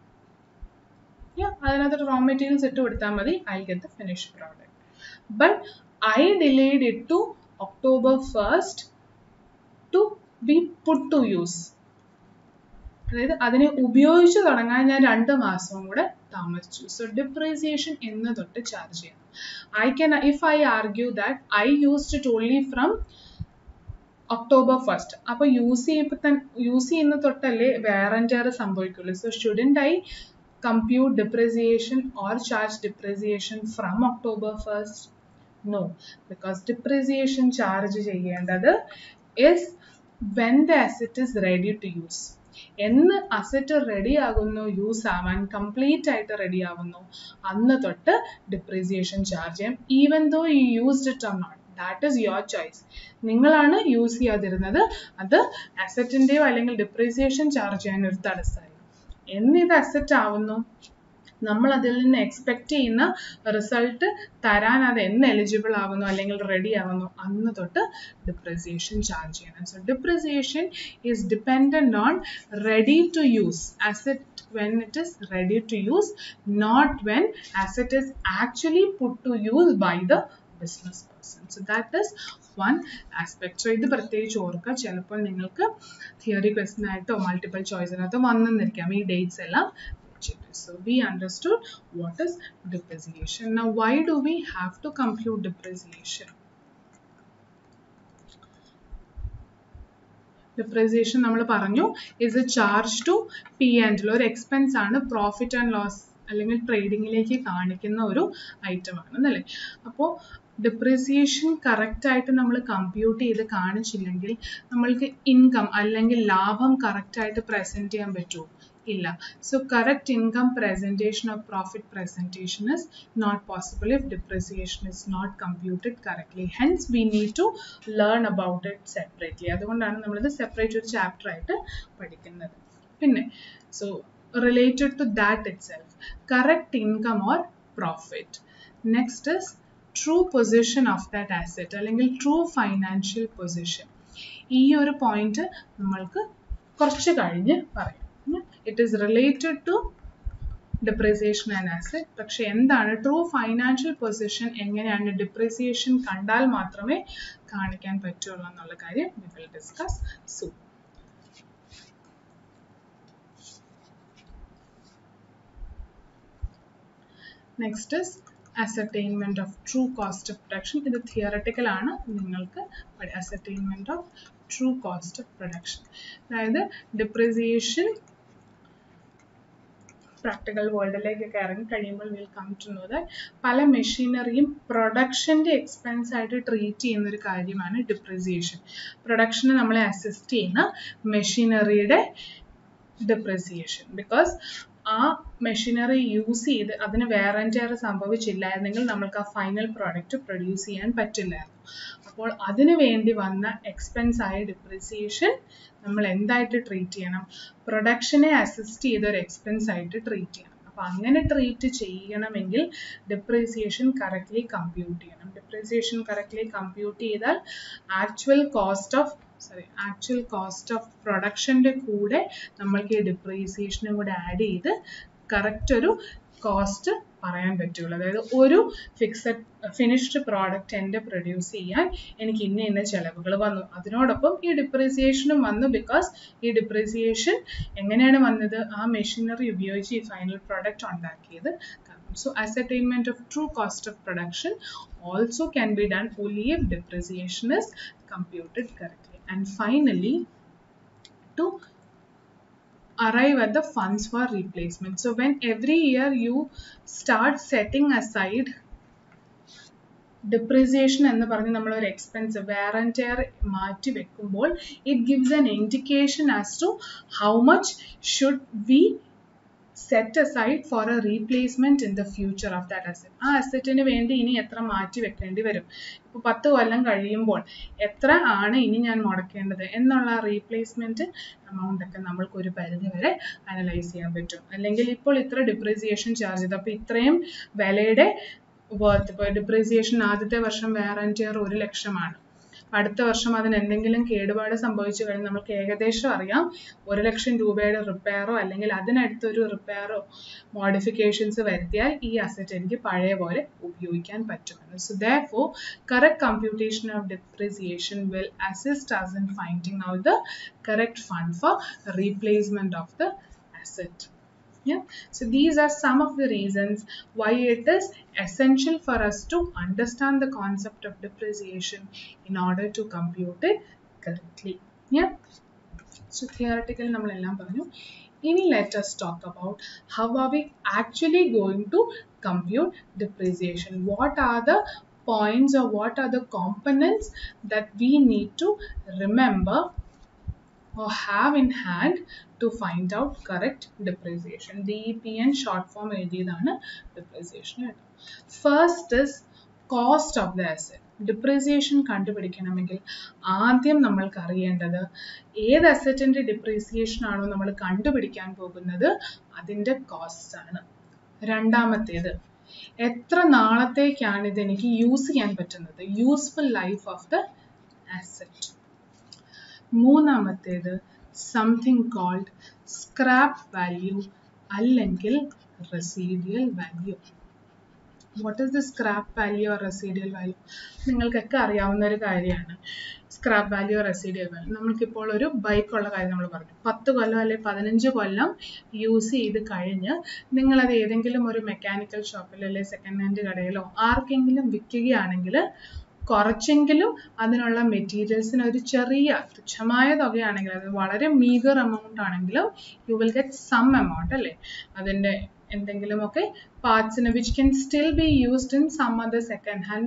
അതിനകത്ത് റോ മെറ്റീരിയൽസ് ഇട്ട് കൊടുത്താൽ മതി I get the finish product but I delayed it to October first to be put to use അതായത് അതിനെ ഉപയോഗിച്ച് തുടങ്ങാൻ ഞാൻ രണ്ട് മാസവും കൂടെ താമസിച്ചു സോ ഡിപ്രീസിയേഷൻ എന്ന് തൊട്ട് ചാർജ് ചെയ്യണം I can if I argue that I used it only from October first അപ്പോൾ യൂസ് ചെയ്യുമ്പോൾ തന്നെ യൂസ് ചെയ്യുന്ന തൊട്ടല്ലേ വേറൻറ്റിയർ സംഭവിക്കുള്ളൂ so shouldn't I compute depreciation or charge depreciation from October 1st? No, because depreciation charge ചെയ്യേണ്ടത് is when the asset is ready to use. എന്ന് asset ready ആകുന്നു use ആവാൻ കംപ്ലീറ്റ് ആയിട്ട് റെഡി ആവുന്നു അന്ന് തൊട്ട് ഡിപ്രീസിയേഷൻ ചാർജ് ചെയ്യാം even though you used it or not that is your choice നിങ്ങളാണ് യൂസ് ചെയ്യാതിരുന്നത് അത് അസറ്റിൻ്റെയോ അല്ലെങ്കിൽ ഡിപ്രീസിയേഷൻ ചാർജ് ചെയ്യാൻ ഒരു തടസ്സമല്ല എന്നിത് അസറ്റ് ആവുന്നു നമ്മൾ അതിൽ നിന്ന് എക്സ്പെക്ട് ചെയ്യുന്ന റിസൾട്ട് തരാൻ അത് എന്ന് എലിജിബിൾ ആവുന്നു അല്ലെങ്കിൽ റെഡി ആവുന്നു അന്ന് തൊട്ട് ഡിപ്രിസിയേഷൻ ചാർജ് ചെയ്യണം so depreciation is dependent on ready to use asset when it is ready to use not when asset is actually put to use by the business person so that is one aspect so ഇത് പ്രത്യേകിച്ച് ഓർക്കുക ചിലപ്പോൾ നിങ്ങൾക്ക് theory question ആയിട്ടോ multiple ചോയ്സിനകത്തോ വന്നെന്നിരിക്കാം ഈ dates എല്ലാം So we understood what is depreciation. Now why do we have to compute depreciation? Depreciation നമ്മൾ പറഞ്ഞു is a charge to P ആൻഡിൽ ഒരു എക്സ്പെൻസ് ആണ് പ്രോഫിറ്റ് ആൻഡ് ലോസ് അല്ലെങ്കിൽ ട്രേഡിങ്ങിലേക്ക് കാണിക്കുന്ന ഒരു ഐറ്റം ആണ് എന്നല്ലേ അപ്പോൾ ഡിപ്രിസിയേഷൻ കറക്റ്റായിട്ട് നമ്മൾ കമ്പ്യൂട്ട് ചെയ്ത് കാണിച്ചില്ലെങ്കിൽ നമ്മൾക്ക് ഇൻകം അല്ലെങ്കിൽ ലാഭം കറക്റ്റായിട്ട് പ്രസൻറ്റ് ചെയ്യാൻ പറ്റുമോ ഇല്ല so correct income presentation or profit presentation is not possible if depreciation is not computed correctly hence we need to learn about it separately അതുകൊണ്ടാണ് നമ്മളിത് സെപ്പറേറ്റ് ഒരു ചാപ്റ്റർ ആയിട്ട് പഠിക്കുന്നത് പിന്നെ so related to that itself correct income or profit next is true position of that asset അല്ലെങ്കിൽ true financial position ഈ ഒരു point നമ്മൾക്ക് കുറച്ച് കഴിഞ്ഞ് പറയാം it is related to depreciation and asset പക്ഷെ എന്താണ് ട്രൂ ഫൈനാൻഷ്യൽ പൊസിഷൻ എങ്ങനെയാണ് ഡിപ്രിസിയേഷൻ കണ്ടാൽ മാത്രമേ കാണിക്കാൻ പറ്റുള്ളൂ എന്നുള്ള കാര്യം we will discuss soon next is ascertainment of true cost of production ഇത് തിയറട്ടിക്കൽ ആണ് നിങ്ങൾക്ക് ascertainment of true cost of production അതായത് ഡിപ്രിസിയേഷൻ പ്രാക്ടിക്കൽ വേൾഡിലേക്കൊക്കെ ഇറങ്ങി കഴിയുമ്പോൾ will come to know that പല മെഷീനറിയും പ്രൊഡക്ഷൻ്റെ എക്സ്പെൻസ് ആയിട്ട് ട്രീറ്റ് ചെയ്യുന്ന ഒരു കാര്യമാണ് ഡിപ്രിസിയേഷൻ പ്രൊഡക്ഷന് നമ്മളെ അസിസ്റ്റ് ചെയ്യുന്ന മെഷീനറിയുടെ ഡിപ്രിസിയേഷൻ ബിക്കോസ് ആ മെഷീനറി യൂസ് ചെയ്ത് അതിന് വേറൻറ്റിയർ സംഭവിച്ചില്ലായിരുന്നെങ്കിൽ നമ്മൾക്ക് ആ ഫൈനൽ പ്രോഡക്റ്റ് പ്രൊഡ്യൂസ് ചെയ്യാൻ പറ്റില്ലായിരുന്നു അപ്പോൾ അതിനു വേണ്ടി വന്ന എക്സ്പെൻസ് ആയ ഡിപ്രിസിയേഷൻ നമ്മൾ എന്തായിട്ട് ട്രീറ്റ് ചെയ്യണം പ്രൊഡക്ഷനെ അസിസ്റ്റ് ചെയ്ത ഒരു എക്സ്പെൻസ് ആയിട്ട് ട്രീറ്റ് ചെയ്യണം അപ്പോൾ അങ്ങനെ ട്രീറ്റ് ചെയ്യണമെങ്കിൽ ഡിപ്രിസിയേഷൻ കറക്റ്റ്ലി കമ്പ്യൂട്ട് ചെയ്യണം ഡിപ്രിസിയേഷൻ കറക്റ്റ്ലി കമ്പ്യൂട്ട് ചെയ്താൽ actual cost of sorry actual cost of പ്രൊഡക്ഷൻ്റെ കൂടെ നമ്മൾക്ക് ഈ ഡിപ്രീസിയേഷനും കൂടെ ആഡ് ചെയ്ത് കറക്റ്റ് ഒരു കോസ്റ്റ് പറയാൻ പറ്റുള്ളൂ അതായത് ഒരു ഫിക്സഡ് ഫിനിഷ്ഡ് പ്രോഡക്റ്റ് എൻ്റെ പ്രൊഡ്യൂസ് ചെയ്യാൻ എനിക്ക് ഇന്ന ഇന്ന ചിലവുകൾ വന്നു അതിനോടൊപ്പം ഈ ഡിപ്രീസിയേഷനും വന്നു ബിക്കോസ് ഈ ഡിപ്രീസിയേഷൻ എങ്ങനെയാണ് വന്നത് ആ മെഷീനറി ഉപയോഗിച്ച് ഈ ഫൈനൽ പ്രോഡക്റ്റ് ഉണ്ടാക്കിയത് So ascertainment of true cost of production also can be done only if depreciation is computed correctly. And finally, to arrive at the funds for replacement. So when every year you start setting aside depreciation എന്ന് പറഞ്ഞ് നമ്മൾ ഒരു expense wear and tear മാറ്റി വെക്കുമ്പോൾ it gives an indication as to how much should we set aside for a replacement in the future of that asset ആ അസറ്റിന് വേണ്ടി ഇനി എത്ര മാറ്റി വെക്കേണ്ടി വരും ഇപ്പോൾ പത്ത് കൊല്ലം കഴിയുമ്പോൾ എത്ര ആണ് ഇനി ഞാൻ മുടക്കേണ്ടത് എന്നുള്ള റീപ്ലേസ്മെന്റ് എമൗണ്ട് ഒക്കെ നമ്മൾക്ക് ഒരു പരിധി വരെ അനലൈസ് ചെയ്യാൻ പറ്റും അല്ലെങ്കിൽ ഇപ്പോൾ ഇത്ര ഡിപ്രീസിയേഷൻ ചാർജ് ചെയ്തു അപ്പോൾ ഇത്രയും വിലയുടെ വർത്ത് ഇപ്പോൾ ഡിപ്രീസിയേഷൻ ആദ്യത്തെ വർഷം വാറന്റിയർ ഒരു ലക്ഷമാണ് അടുത്ത വർഷം അതിന് എന്തെങ്കിലും കേടുപാട് സംഭവിച്ചു കഴിഞ്ഞാൽ നമുക്ക് ഏകദേശം അറിയാം ഒരു ലക്ഷം രൂപയുടെ റിപ്പയറോ അല്ലെങ്കിൽ അതിനടുത്തൊരു റിപ്പയറോ മോഡിഫിക്കേഷൻസ് വരുത്തിയാൽ ഈ അസറ്റ് എനിക്ക് പഴയ പോലെ ഉപയോഗിക്കാൻ പറ്റുമെന്ന് so though correct computation of depreciation will assist us in finding out the correct fund for replacement of the asset. Yeah, so these are some of the reasons why it is essential for us to understand the concept of depreciation in order to compute it correctly. Yeah, so theoretical നമ്മളെല്ലാം പറഞ്ഞു ഇനി let us talk about how are we actually going to compute depreciation. What are the points or what are the components that we need to remember or have in hand to find out correct depreciation. DEPN short form എഴുതിയതാണ് depreciation. First is cost of the asset. Depreciation കണ്ടുപിടിക്കണമെങ്കിൽ ആദ്യം നമ്മൾക്ക് അറിയേണ്ടത് ഏത് അസറ്റിന്റെ depreciation ആണോ നമ്മൾ കണ്ടുപിടിക്കാൻ പോകുന്നത് അതിന്റെ കോസ്റ്റ് ആണ് രണ്ടാമത്തേത് എത്ര നാളത്തേക്കാണ് ഇത് എനിക്ക് യൂസ് ചെയ്യാൻ പറ്റുന്നത് useful life of the asset മൂന്നാമത്തേത് സംതിങ് കോൾഡ് സ്ക്രാപ്പ് വാല്യൂ അല്ലെങ്കിൽ residual value what is the scrap value or residual value നിങ്ങൾക്കൊക്കെ അറിയാവുന്ന ഒരു കാര്യമാണ് സ്ക്രാപ്പ് വാല്യൂ റെസീഡിയൽ വാല്യൂ നമുക്കിപ്പോൾ ഒരു ബൈക്കുള്ള കാര്യം നമ്മൾ പറഞ്ഞു പത്ത് കൊല്ലം അല്ലെങ്കിൽ പതിനഞ്ച് കൊല്ലം യൂസ് ചെയ്ത് കഴിഞ്ഞ് നിങ്ങളത് ഏതെങ്കിലും ഒരു മെക്കാനിക്കൽ ഷോപ്പിൽ അല്ലെങ്കിൽ സെക്കൻഡ് ഹാൻഡ് കടയിലോ ആർക്കെങ്കിലും വിൽക്കുകയാണെങ്കിൽ കുറച്ചെങ്കിലും അതിനുള്ള മെറ്റീരിയൽസിന് ഒരു ചെറിയ തുച്ഛമായ തുകയാണെങ്കിൽ അത് വളരെ മീഗർ എമൗണ്ട് ആണെങ്കിലും you will get some amount അല്ലേ അതിൻ്റെ എന്തെങ്കിലുമൊക്കെ പാർട്സിന് which can still be used in some other second hand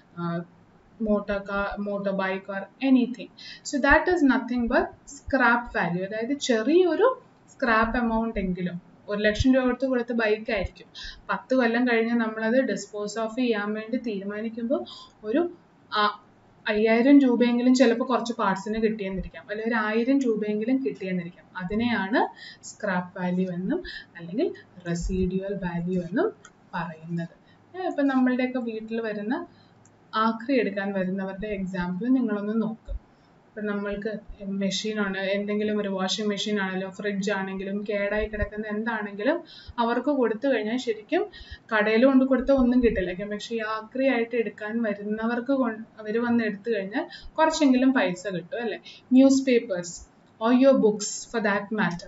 motor car motor bike or anything so that is nothing but scrap value അതായത് ചെറിയൊരു സ്ക്രാപ്പ് എമൗണ്ട് എങ്കിലും ഒരു ലക്ഷം രൂപ കൊടുത്ത് കൊടുത്ത ബൈക്ക് ആയിരിക്കും പത്ത് കൊല്ലം കഴിഞ്ഞ് നമ്മളത് ഡിസ്പോസ് ഓഫ് ചെയ്യാൻ വേണ്ടി തീരുമാനിക്കുമ്പോൾ ഒരു അയ്യായിരം രൂപയെങ്കിലും ചിലപ്പോൾ കുറച്ച് പാർട്സിന് കിട്ടിയെന്നിരിക്കാം അല്ലെങ്കിൽ ഒരു ആയിരം രൂപയെങ്കിലും കിട്ടിയെന്നിരിക്കാം അതിനെയാണ് സ്ക്രാപ്പ് വാല്യൂ എന്നും അല്ലെങ്കിൽ റെസീഡ്യുവൽ വാല്യൂ എന്നും പറയുന്നത് ഇപ്പം നമ്മളുടെയൊക്കെ വീട്ടിൽ വരുന്ന ആക്രി എടുക്കാൻ വരുന്നവരുടെ എക്സാമ്പിൾ നിങ്ങളൊന്ന് നോക്ക് ഇപ്പം നമ്മൾക്ക് മെഷീനാണ് എന്തെങ്കിലും ഒരു വാഷിംഗ് മെഷീൻ ആണെങ്കിലും ഫ്രിഡ്ജ് ആണെങ്കിലും കേടായി കിടക്കുന്ന എന്താണെങ്കിലും അവർക്ക് കൊടുത്തു കഴിഞ്ഞാൽ ശരിക്കും കടയിൽ കൊണ്ട് കൊടുത്താൽ ഒന്നും കിട്ടില്ല പക്ഷേ യാത്രയായിട്ട് എടുക്കാൻ വരുന്നവർക്ക് അവർ വന്ന് എടുത്തു കഴിഞ്ഞാൽ കുറച്ചെങ്കിലും പൈസ കിട്ടും അല്ലേ newspapers or your books for that matter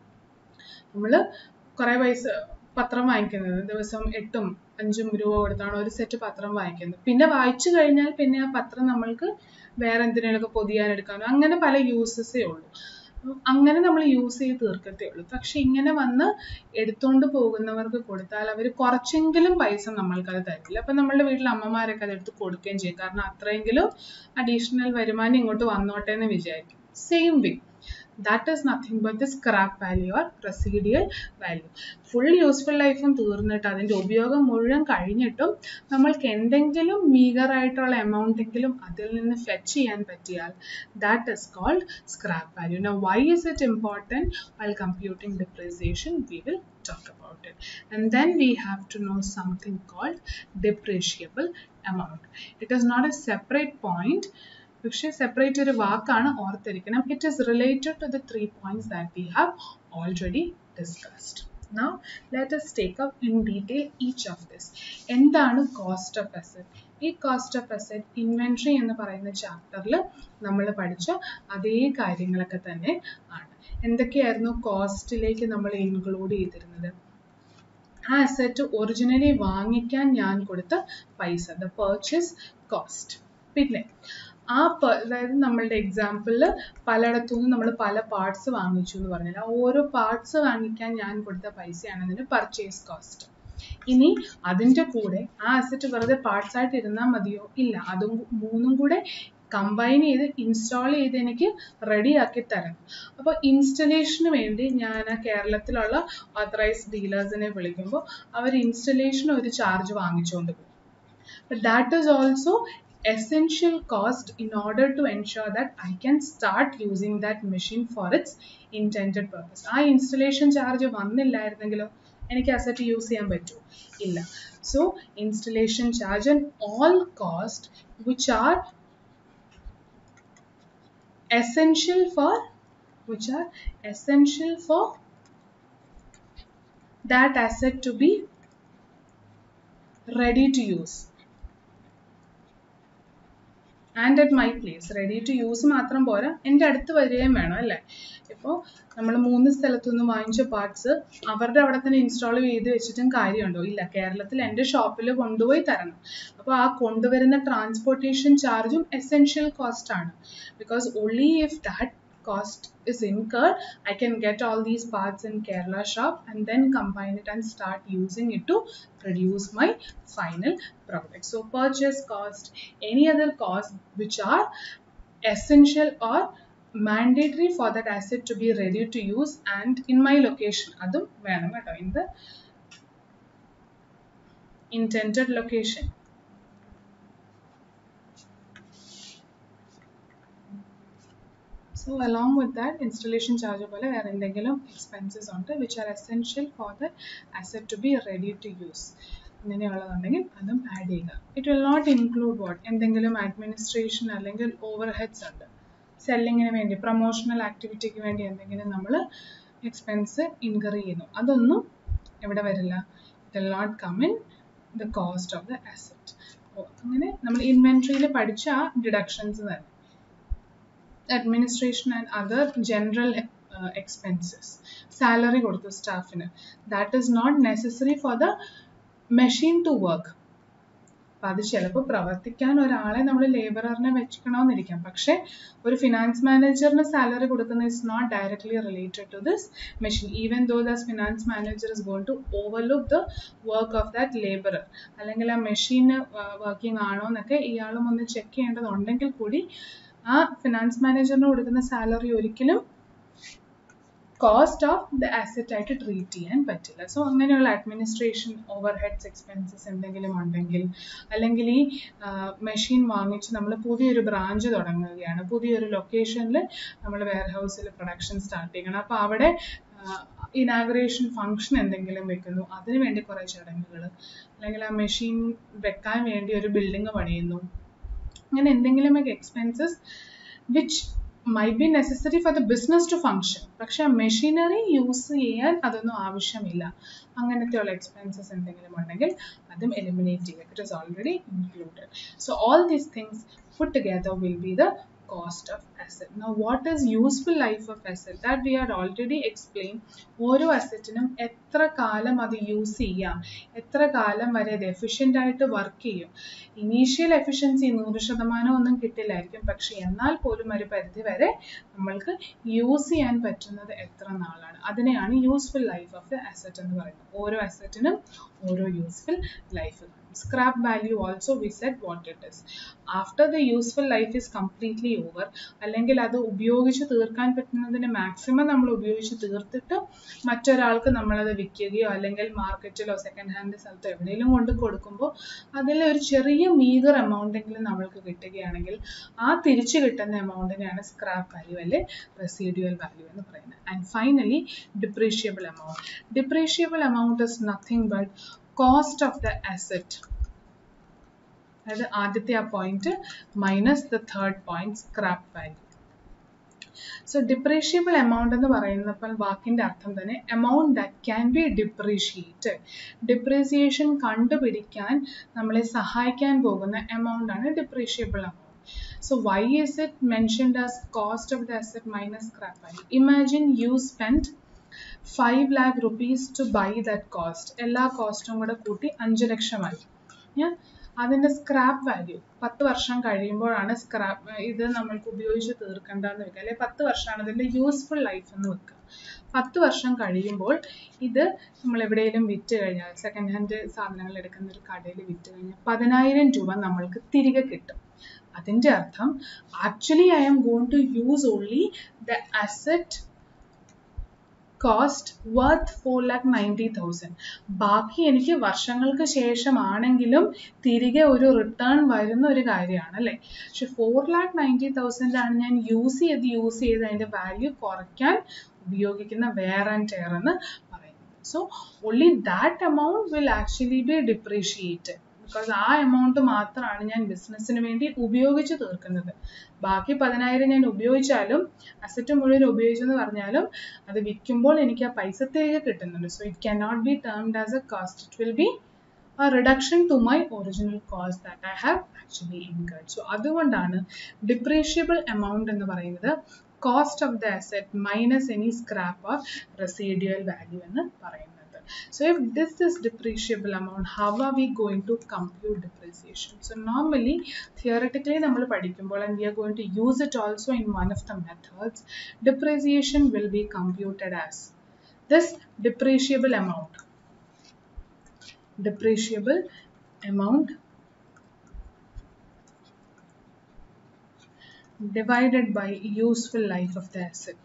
നമ്മൾ കുറേ പൈസ പത്രം വാങ്ങിക്കുന്നത് ദിവസം എട്ടും അഞ്ചും രൂപ കൊടുത്താണ് ഒരു സെറ്റ് പത്രം വാങ്ങിക്കുന്നത് പിന്നെ വായിച്ചു കഴിഞ്ഞാൽ പിന്നെ ആ പത്രം നമ്മൾക്ക് വേറെ എന്തിനേലൊക്കെ പൊതിയാൻ എടുക്കാനോ അങ്ങനെ പല യൂസസേ ഉള്ളൂ അങ്ങനെ നമ്മൾ യൂസ് ചെയ്ത് തീർക്കത്തേ ഉള്ളൂ പക്ഷെ ഇങ്ങനെ വന്ന് എടുത്തുകൊണ്ട് പോകുന്നവർക്ക് കൊടുത്താൽ അവർ കുറച്ചെങ്കിലും പൈസ നമ്മൾക്കത് തരില്ല അപ്പം നമ്മളുടെ വീട്ടിൽ അമ്മമാരൊക്കെ അതെടുത്ത് കൊടുക്കുകയും ചെയ്യും കാരണം അത്രയെങ്കിലും അഡീഷണൽ വരുമാനം ഇങ്ങോട്ട് വന്നോട്ടെ എന്ന് വിചാരിക്കും same way that is nothing but the scrap value or residual value full useful ലൈഫും തീർന്നിട്ട് അതിൻ്റെ ഉപയോഗം മുഴുവൻ കഴിഞ്ഞിട്ടും നമ്മൾക്ക് എന്തെങ്കിലും മീഗർ ആയിട്ടുള്ള എമൗണ്ടെങ്കിലും അതിൽ നിന്ന് ഫെച്ച് ചെയ്യാൻ പറ്റിയാൽ that is called scrap value no why is it important while computing depreciation we will talk about it and then we have to know something called depreciable amount it is not a separate point പക്ഷെ separate ഒരു വാക്കാണ് ഓർത്തിരിക്കണം it is related to the three points that we have already discussed Now, let us take up in detail each of this. എന്താണ് cost of asset ഈ cost of asset inventory എന്ന് പറയുന്ന ചാപ്റ്ററിൽ നമ്മൾ പഠിച്ച അതേ കാര്യങ്ങളൊക്കെ തന്നെ ആണ് എന്തൊക്കെയായിരുന്നു കോസ്റ്റിലേക്ക് നമ്മൾ ഇൻക്ലൂഡ് ചെയ്തിരുന്നത് ആ അസറ്റ് ഒറിജിനലി വാങ്ങിക്കാൻ ഞാൻ കൊടുത്ത പൈസ ദ പർച്ചേസ് കോസ്റ്റ് പിന്നെ ആ അതായത് നമ്മളുടെ എക്സാമ്പിളിൽ പലയിടത്തുനിന്ന് നമ്മൾ പല പാർട്സ് വാങ്ങിച്ചു എന്ന് പറഞ്ഞാൽ ആ ഓരോ പാർട്സ് വാങ്ങിക്കാൻ ഞാൻ കൊടുത്ത പൈസയാണ് അതിന് പർച്ചേസ് കോസ്റ്റ് ഇനി അതിൻ്റെ കൂടെ ആ അസറ്റ് വെറുതെ പാർട്സ് ആയിട്ട് ഇരുന്നാൽ മതിയോ ഇല്ല അതും മൂന്നും കൂടെ കമ്പൈൻ ചെയ്ത് ഇൻസ്റ്റാൾ ചെയ്ത് എനിക്ക് റെഡിയാക്കി തരണം അപ്പോൾ ഇൻസ്റ്റലേഷന് വേണ്ടി ഞാൻ കേരളത്തിലുള്ള ഓത്തറൈസ്ഡ് ഡീലേഴ്സിനെ വിളിക്കുമ്പോൾ അവർ ഇൻസ്റ്റലേഷൻ ഒരു ചാർജ് വാങ്ങിച്ചുകൊണ്ട് പോകും that is also essential cost in order to ensure that I can start using that machine for its intended purpose. ആ ഇൻസ്റ്റലേഷൻ ചാർജ് വന്നില്ലായിരുന്നെങ്കിലോ എനിക്ക് അസറ്റ് യൂസ് ചെയ്യാൻ പറ്റുമോ ഇല്ല so installation charge and all cost which are essential for which are essential for that asset to be ready to use and at my place ready to use മാത്രം പോരാ എൻ്റെ അടുത്ത് വരികയും വേണം അല്ലേ ഇപ്പോൾ നമ്മൾ മൂന്ന് സ്ഥലത്തുനിന്ന് വാങ്ങിച്ച പാർട്സ് അവരുടെ അവിടെ തന്നെ ഇൻസ്റ്റാൾ ചെയ്ത് വെച്ചിട്ടും കാര്യമുണ്ടോ ഇല്ല കേരളത്തിൽ എൻ്റെ ഷോപ്പിൽ കൊണ്ടുപോയി തരണം അപ്പോൾ ആ കൊണ്ടുവരുന്ന ട്രാൻസ്പോർട്ടേഷൻ ചാർജും എസെൻഷ്യൽ കോസ്റ്റ് ആണ് because only if that cost is incurred, I can get all these parts in Kerala shop and then combine it and start using it to produce my final product. So purchase cost, any other cost which are essential or mandatory for that asset to be ready to use and in my location. അതും വേണം കേട്ടോ in the intended location. So along with that, installation charge പോലെ വേറെ എന്തെങ്കിലും expenses ഉണ്ട് which are essential for the asset to be ready to use. അങ്ങനെയുള്ളതുണ്ടെങ്കിൽ അതും add ചെയ്യുക it will not include what എന്തെങ്കിലും അഡ്മിനിസ്ട്രേഷൻ അല്ലെങ്കിൽ ഓവർ ഹെഡ്സ് ഉണ്ട് സെല്ലിങ്ങിന് വേണ്ടി പ്രൊമോഷണൽ ആക്ടിവിറ്റിക്ക് വേണ്ടി എന്തെങ്കിലും നമ്മൾ എക്സ്പെൻസ് ഇൻകർ ചെയ്യുന്നു അതൊന്നും ഇവിടെ വരില്ല it will not come in the cost of the asset അങ്ങനെ നമ്മൾ ഇൻവെൻട്രിയിൽ പഠിച്ച ആ ഡിഡക്ഷൻസ് തന്നെ administration and other general uh, expenses salary കൊടുത്തു സ്റ്റാഫിന് that is not necessary for the machine to work അപ്പം അത് ചിലപ്പോൾ പ്രവർത്തിക്കാൻ ഒരാളെ നമ്മൾ ലേബററിനെ വെച്ചിക്കണമെന്നിരിക്കാം പക്ഷേ ഒരു ഫിനാൻസ് മാനേജറിന് സാലറി കൊടുക്കുന്ന is not directly related to this machine even though this finance manager is gone to overlook the work of that labourer അല്ലെങ്കിൽ ആ മെഷീന് വർക്കിംഗ് ആണോ എന്നൊക്കെ ഇയാളും ഒന്ന് ചെക്ക് ചെയ്യേണ്ടതുണ്ടെങ്കിൽ കൂടി ആ ഫിനാൻസ് മാനേജറിന് കൊടുക്കുന്ന സാലറി ഒരിക്കലും കോസ്റ്റ് ഓഫ് ദ അസറ്റ് ആയിട്ട് ട്രീറ്റ് ചെയ്യാൻ പറ്റില്ല സോ അങ്ങനെയുള്ള അഡ്മിനിസ്ട്രേഷൻ ഓവർ ഹെഡ്സ് എക്സ്പെൻസസ് എന്തെങ്കിലും ഉണ്ടെങ്കിൽ അല്ലെങ്കിൽ ഈ മെഷീൻ വാങ്ങിച്ച് നമ്മൾ പുതിയൊരു ബ്രാഞ്ച് തുടങ്ങുകയാണ് പുതിയൊരു ലൊക്കേഷനിൽ നമ്മൾ വെയർ ഹൗസിൽ പ്രൊഡക്ഷൻ സ്റ്റാർട്ട് ചെയ്യണം അപ്പോൾ അവിടെ ഇനാഗ്രേഷൻ ഫംഗ്ഷൻ എന്തെങ്കിലും വെക്കുന്നു അതിന് വേണ്ടി കുറേ ചടങ്ങുകൾ അല്ലെങ്കിൽ ആ മെഷീൻ വെക്കാൻ വേണ്ടി ഒരു ബിൽഡിംഗ് പണിയുന്നു അങ്ങനെ എന്തെങ്കിലുമൊക്കെ expenses which may be necessary for the business to function പക്ഷെ മെഷീനറി യൂസ് ചെയ്യാൻ അതൊന്നും ആവശ്യമില്ല അങ്ങനത്തെയുള്ള എക്സ്പെൻസസ് എന്തെങ്കിലും ഉണ്ടെങ്കിൽ അതും എലിമിനേറ്റ് ചെയ്യുക it is already included so all these things put together will be the cost of asset. Now, what is useful life of asset? That we had already explained. ഓരോ അസറ്റിനും എത്ര കാലം അത് യൂസ് ചെയ്യാം എത്ര കാലം വരെ അത് എഫിഷ്യൻ്റ് ആയിട്ട് വർക്ക് ചെയ്യും ഇനീഷ്യൽ എഫിഷ്യൻസി നൂറ് ശതമാനം ഒന്നും കിട്ടില്ലായിരിക്കും പക്ഷെ എന്നാൽ പോലും ഒരു പരിധി വരെ നമ്മൾക്ക് യൂസ് ചെയ്യാൻ പറ്റുന്നത് എത്ര നാളാണ് അതിനെയാണ് useful life of the asset എന്ന് പറയുന്നത് ഓരോ അസറ്റിനും ഓരോ useful life scrap value also we said what it is after the useful life is completely over അല്ലെങ്കിൽ അത് ഉപയോഗിച്ച് തീർക്കാൻ പറ്റുന്നതിന് മാക്സിമം നമ്മൾ ഉപയോഗിച്ച് തീർത്തിട്ട് മറ്റൊരാൾക്ക് നമ്മളത് വിൽക്കുകയോ അല്ലെങ്കിൽ മാർക്കറ്റിലോ സെക്കൻഡ് ഹാൻഡ് സ്ഥലത്തോ എവിടെയെങ്കിലും കൊണ്ട് കൊടുക്കുമ്പോൾ അതിൽ ഒരു ചെറിയ മീഗർ എമൗണ്ടെങ്കിലും നമ്മൾക്ക് കിട്ടുകയാണെങ്കിൽ ആ തിരിച്ചു കിട്ടുന്ന എമൗണ്ടിനെയാണ് സ്ക്രാപ്പ് വാല്യൂ അല്ലെ റെസീഡ്യുവൽ വാല്യൂ എന്ന് പറയുന്നത് and finally depreciable amount depreciable amount is nothing but cost of the asset അതായത് ആദ്യത്തെ ആ point minus the third point scrap value so depreciable amount എന്ന് പറയുന്നപ്പോൾ വാക്കിന്റെ അർത്ഥം തന്നെ amount that can be depreciated depreciation കണ്ടുപിടിക്കാൻ നമ്മളെ സഹായിക്കാൻ പോകുന്ന എമൗണ്ട് ആണ് depreciable amount So why is it mentioned as cost of the asset minus scrap value? Imagine you spent 5 lakh rupees to buy that cost. എല്ലാ കോസ്റ്റും കൂടെ കൂട്ടി അഞ്ച് ലക്ഷമായി ഞാൻ അതിൻ്റെ സ്ക്രാപ്പ് വാല്യൂ പത്ത് വർഷം കഴിയുമ്പോഴാണ് സ്ക്രാപ്പ് ഇത് നമ്മൾക്ക് ഉപയോഗിച്ച് തീർക്കേണ്ടതെന്ന് വെക്കുക അല്ലെങ്കിൽ പത്ത് വർഷമാണ് ഇതിൻ്റെ യൂസ്ഫുൾ ലൈഫ് എന്ന് വെക്കുക പത്ത് വർഷം കഴിയുമ്പോൾ ഇത് നമ്മൾ എവിടെയെങ്കിലും വിറ്റ് കഴിഞ്ഞാൽ സെക്കൻഡ് ഹാൻഡ് സാധനങ്ങൾ എടുക്കുന്ന ഒരു കടയിൽ വിറ്റ് കഴിഞ്ഞാൽ പതിനായിരം രൂപ നമ്മൾക്ക് തിരികെ കിട്ടും അതിൻ്റെ അർത്ഥം actually I am going to use only the asset cost worth four lakh ninety thousand ബാക്കി എനിക്ക് വർഷങ്ങൾക്ക് ശേഷമാണെങ്കിലും തിരികെ ഒരു റിട്ടേൺ വരുന്ന ഒരു കാര്യമാണ് അല്ലേ പക്ഷെ ഫോർ ലാക്ക് നയൻറ്റി തൗസൻഡ് ആണ് ഞാൻ യൂസ് ചെയ്ത് യൂസ് ചെയ്ത് അതിൻ്റെ വാല്യൂ കുറയ്ക്കാൻ ഉപയോഗിക്കുന്ന വെയർ ആൻഡ് ടെയർ എന്ന് പറയുന്നത് so only that amount will actually be depreciated because ആ എമൗണ്ട് മാത്രമാണ് ഞാൻ ബിസിനസ്സിന് വേണ്ടി ഉപയോഗിച്ച് തീർക്കുന്നത് ബാക്കി പതിനായിരം ഞാൻ ഉപയോഗിച്ചാലും അസറ്റ് മുഴുവൻ ഉപയോഗിച്ചെന്ന് പറഞ്ഞാലും അത് വിൽക്കുമ്പോൾ എനിക്ക് ആ പൈസ തിരികെ കിട്ടുന്നുണ്ട് so it can not be termed as a cost it will be a reduction to my original cost that I have actually incurred. So അതുകൊണ്ടാണ് depreciable amount എന്ന് പറയുന്നത് cost of the asset minus any scrap or residual value എന്ന് പറയുന്നത്. So if this is depreciable amount, how are we going to compute depreciation? So normally, theoretically നമ്മൾ പഠിക്കുമ്പോൾ and we are going to use it also in one of the methods, depreciation will be computed as this depreciable amount depreciable amount divided by useful life of the asset.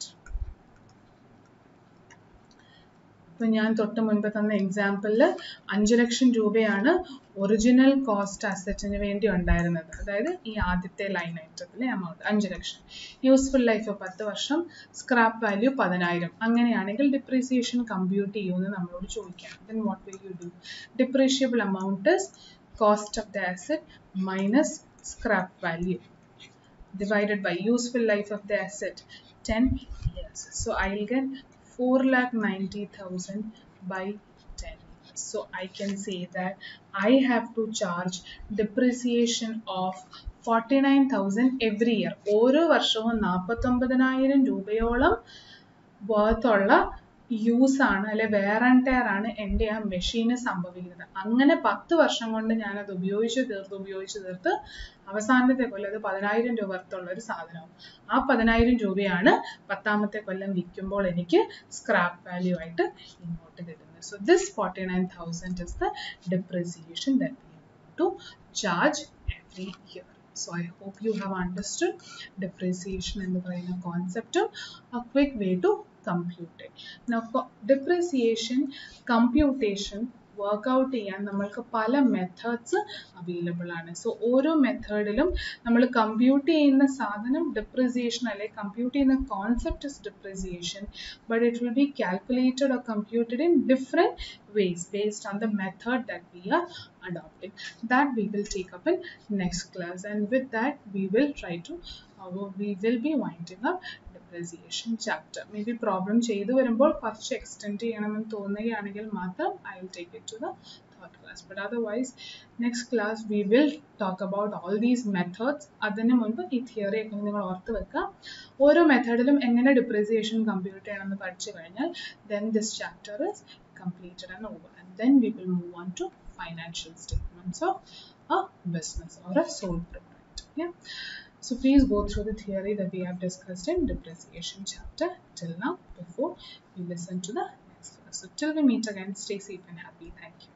ഇപ്പൊ ഞാൻ തൊട്ട് മുൻപ് തന്ന എക്സാമ്പിളിൽ അഞ്ച് ലക്ഷം രൂപയാണ് original cost അസറ്റിന് വേണ്ടി ഉണ്ടായിരുന്നത് അതായത് ഈ ആദ്യത്തെ ലൈൻ ഐറ്റത്തിലെ എമൗണ്ട് അഞ്ച് ലക്ഷം യൂസ്ഫുൾ ലൈഫ് പത്ത് വർഷം സ്ക്രാപ്പ് വാല്യൂ പതിനായിരം അങ്ങനെയാണെങ്കിൽ ഡിപ്രീസിയേഷൻ കമ്പ്യൂട്ട് ചെയ്യുമെന്ന് നമ്മളോട് ചോദിക്കാം then what will you do depreciable amount is cost of the asset minus scrap value divided by useful life of the asset 10 years so i'll get 4 lakh 90,000 by 10 so I can say that I have to charge depreciation of 49,000 every year ഓരോ വർഷവും നാൽപ്പത്തൊമ്പതിനായിരം രൂപയോളം വർത്തുള്ള use ആണ് അല്ലെ wear and tyre ആണ് എൻ്റെ ആ മെഷീന് സംഭവിക്കുന്നത് അങ്ങനെ പത്ത് വർഷം കൊണ്ട് ഞാനത് ഉപയോഗിച്ച് തീർത്ത് ഉപയോഗിച്ച് തീർത്ത് അവസാനത്തെ കൊല്ലം അത് പതിനായിരം രൂപ വർത്തുള്ള ഒരു സാധനവും ആ പതിനായിരം രൂപയാണ് പത്താമത്തെ കൊല്ലം വിൽക്കുമ്പോൾ എനിക്ക് സ്ക്രാപ്പ് വാല്യൂ ആയിട്ട് ഇങ്ങോട്ട് കിട്ടുന്നത് so this forty nine thousand is the depreciation that we to charge every year So I hope you have understood depreciation and the concept of a quick way to compute it. Now for depreciation computation work out ചെയ്യാൻ നമ്മൾക്ക് പല methods available ആണ് so ഓരോ മെത്തേഡിലും നമ്മൾ compute ചെയ്യുന്ന സാധനം depreciation അല്ലെ compute ചെയ്യുന്ന concept is depreciation but it will be calculated or computed in different ways based on the method that we are adopting that we will take up in next class and with that we will try to uh, we will be winding up depreciation chapter maybe problem ചെയ്തു വരുമ്പോൾ കുറച്ച് extend ചെയ്യണമെന്ന് തോന്നുകയാണെങ്കിൽ മാത്രം I will take it to the third class but otherwise next class we will talk about all these methods അതിന് മുൻപ് ഈ theory ഒക്കെ നിങ്ങൾ ഓർത്ത് വെക്കുക ഓരോ മെത്തേഡിലും എങ്ങനെ ഡിപ്രിസിയേഷൻ കമ്പ്യൂട്ട് ചെയ്യണമെന്ന് പഠിച്ചു കഴിഞ്ഞാൽ then this chapter is completed and over and then we will move on to financial statements of a business or a sole proprietor yeah so please go through the theory that we have discussed in depreciation chapter till now before we listen to the next class so till we meet again stay safe and happy thank you